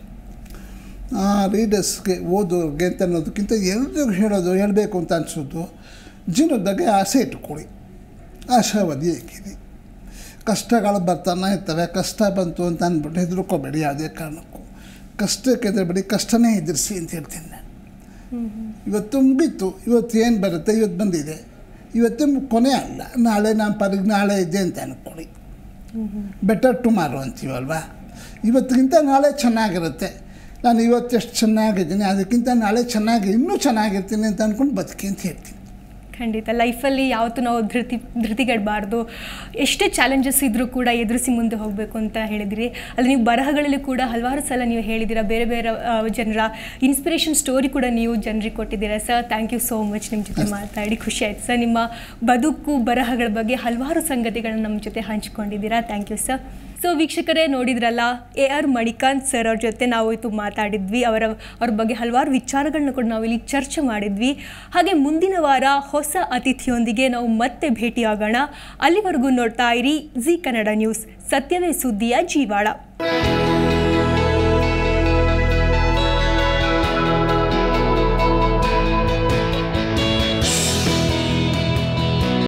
ಆ ರೀಡರ್ಸ್ಗೆ ಓದೋರಿಗೆ ಅಂತ ಅನ್ನೋದಕ್ಕಿಂತ ಎಲ್ರಿಗೂ ಹೇಳೋದು ಹೇಳಬೇಕು ಅಂತ ಅನಿಸೋದು ಜೀವನದ ಬಗ್ಗೆ ಆಸೆ ಇಟ್ಕೊಳ್ಳಿ ಆಶಾವಾದಿ ಆಗಿರಿ ಕಷ್ಟಗಳು ಬರ್ತಾನೆ ಇರ್ತವೆ ಕಷ್ಟ ಬಂತು ಅಂತ ಅಂದ್ಬಿಟ್ಟು ಹೆದರ್ಕೋಬೇಡಿ ಯಾವುದೇ ಕಾರಣಕ್ಕೂ ಕಷ್ಟಕ್ಕೆ ಹೆದರಬೇಡಿ ಕಷ್ಟನೇ ಎದುರಿಸಿ ಅಂತ ಹೇಳ್ತೀನಿ ನಾನು ಇವತ್ತು ಮುಗೀತು ಇವತ್ತು ಏನು ಬರುತ್ತೆ ಇವತ್ತು ಬಂದಿದೆ ಇವತ್ತೇ ಮು- ಕೊನೆ ಅಲ್ಲ ನಾಳೆ ನಾನು ಪರಿಗೆ ನಾಳೆ ಇದೆ ಅಂತ ಅಂದ್ಕೊಳ್ಳಿ ಬೆಟರ್ ಟುಮಾರೋ ಅಂತೀವಲ್ವಾ ಇವತ್ತಿಗಿಂತ ನಾಳೆ ಚೆನ್ನಾಗಿರುತ್ತೆ ನಾನು ಇವತ್ತೆಷ್ಟು ಚೆನ್ನಾಗಿದ್ದೀನಿ ಅದಕ್ಕಿಂತ ನಾಳೆ ಚೆನ್ನಾಗಿ ಇನ್ನೂ ಚೆನ್ನಾಗಿರ್ತೀನಿ ಅಂತ ಅಂದ್ಕೊಂಡು ಬದುಕಿ ಅಂತ ಹೇಳ್ತೀನಿ ಖಂಡಿತ ಲೈಫಲ್ಲಿ ಯಾವತ್ತೂ ನಾವು ಧೃತಿ ಧೃತಿಗೆಡಬಾರ್ದು ಎಷ್ಟೇ ಚಾಲೆಂಜಸ್ ಇದ್ದರೂ ಕೂಡ ಎದುರಿಸಿ ಮುಂದೆ ಹೋಗಬೇಕು ಅಂತ ಹೇಳಿದಿರಿ ಅಲ್ಲಿ ನೀವು ಬರಹಗಳಲ್ಲಿ ಕೂಡ ಹಲವಾರು ಸಲ ನೀವು ಹೇಳಿದ್ದೀರಾ ಬೇರೆ ಬೇರೆ ಆ, ಜನರ ಇನ್ಸ್ಪಿರೇಷನ್ ಸ್ಟೋರಿ ಕೂಡ ನೀವು ಜನರಿಗೆ ಕೊಟ್ಟಿದ್ದೀರಾ sir thank you so much ನಿಮ್ಮ ಜೊತೆ ಮಾತಾಡಿ ಖುಷಿ ಆಯ್ತು ಸರ್ ನಿಮ್ಮ ಬದುಕು ಬರಹಗಳ ಬಗ್ಗೆ ಹಲವಾರು ಸಂಗತಿಗಳನ್ನ ನಮ್ಮ ಜೊತೆ ಹಂಚ್ಕೊಂಡಿದ್ದೀರಾ ಥ್ಯಾಂಕ್ ಯು ಸರ್ ಸೊ ವೀಕ್ಷಕರೇ ನೋಡಿದ್ರಲ್ಲ ಎ ಆರ್ ಮಣಿಕಾಂತ್ ಸರ್ ಅವ್ರ ಜೊತೆ ನಾವು ಇವತ್ತು ಮಾತಾಡಿದ್ವಿ ಅವರ ಅವ್ರ ಬಗ್ಗೆ ಹಲವಾರು ವಿಚಾರಗಳನ್ನ ಕೂಡ ನಾವು ಇಲ್ಲಿ ಚರ್ಚೆ ಮಾಡಿದ್ವಿ ಹಾಗೆ ಮುಂದಿನ ವಾರ ಹೊಸ ಅತಿಥಿಯೊಂದಿಗೆ ನಾವು ಮತ್ತೆ ಭೇಟಿಯಾಗೋಣ ಅಲ್ಲಿವರೆಗೂ ನೋಡ್ತಾ ಇರಿ ಜಿ ಕನ್ನಡ ನ್ಯೂಸ್ ಸತ್ಯವೇ ಸುದ್ದಿಯ ಜೀವಾಳ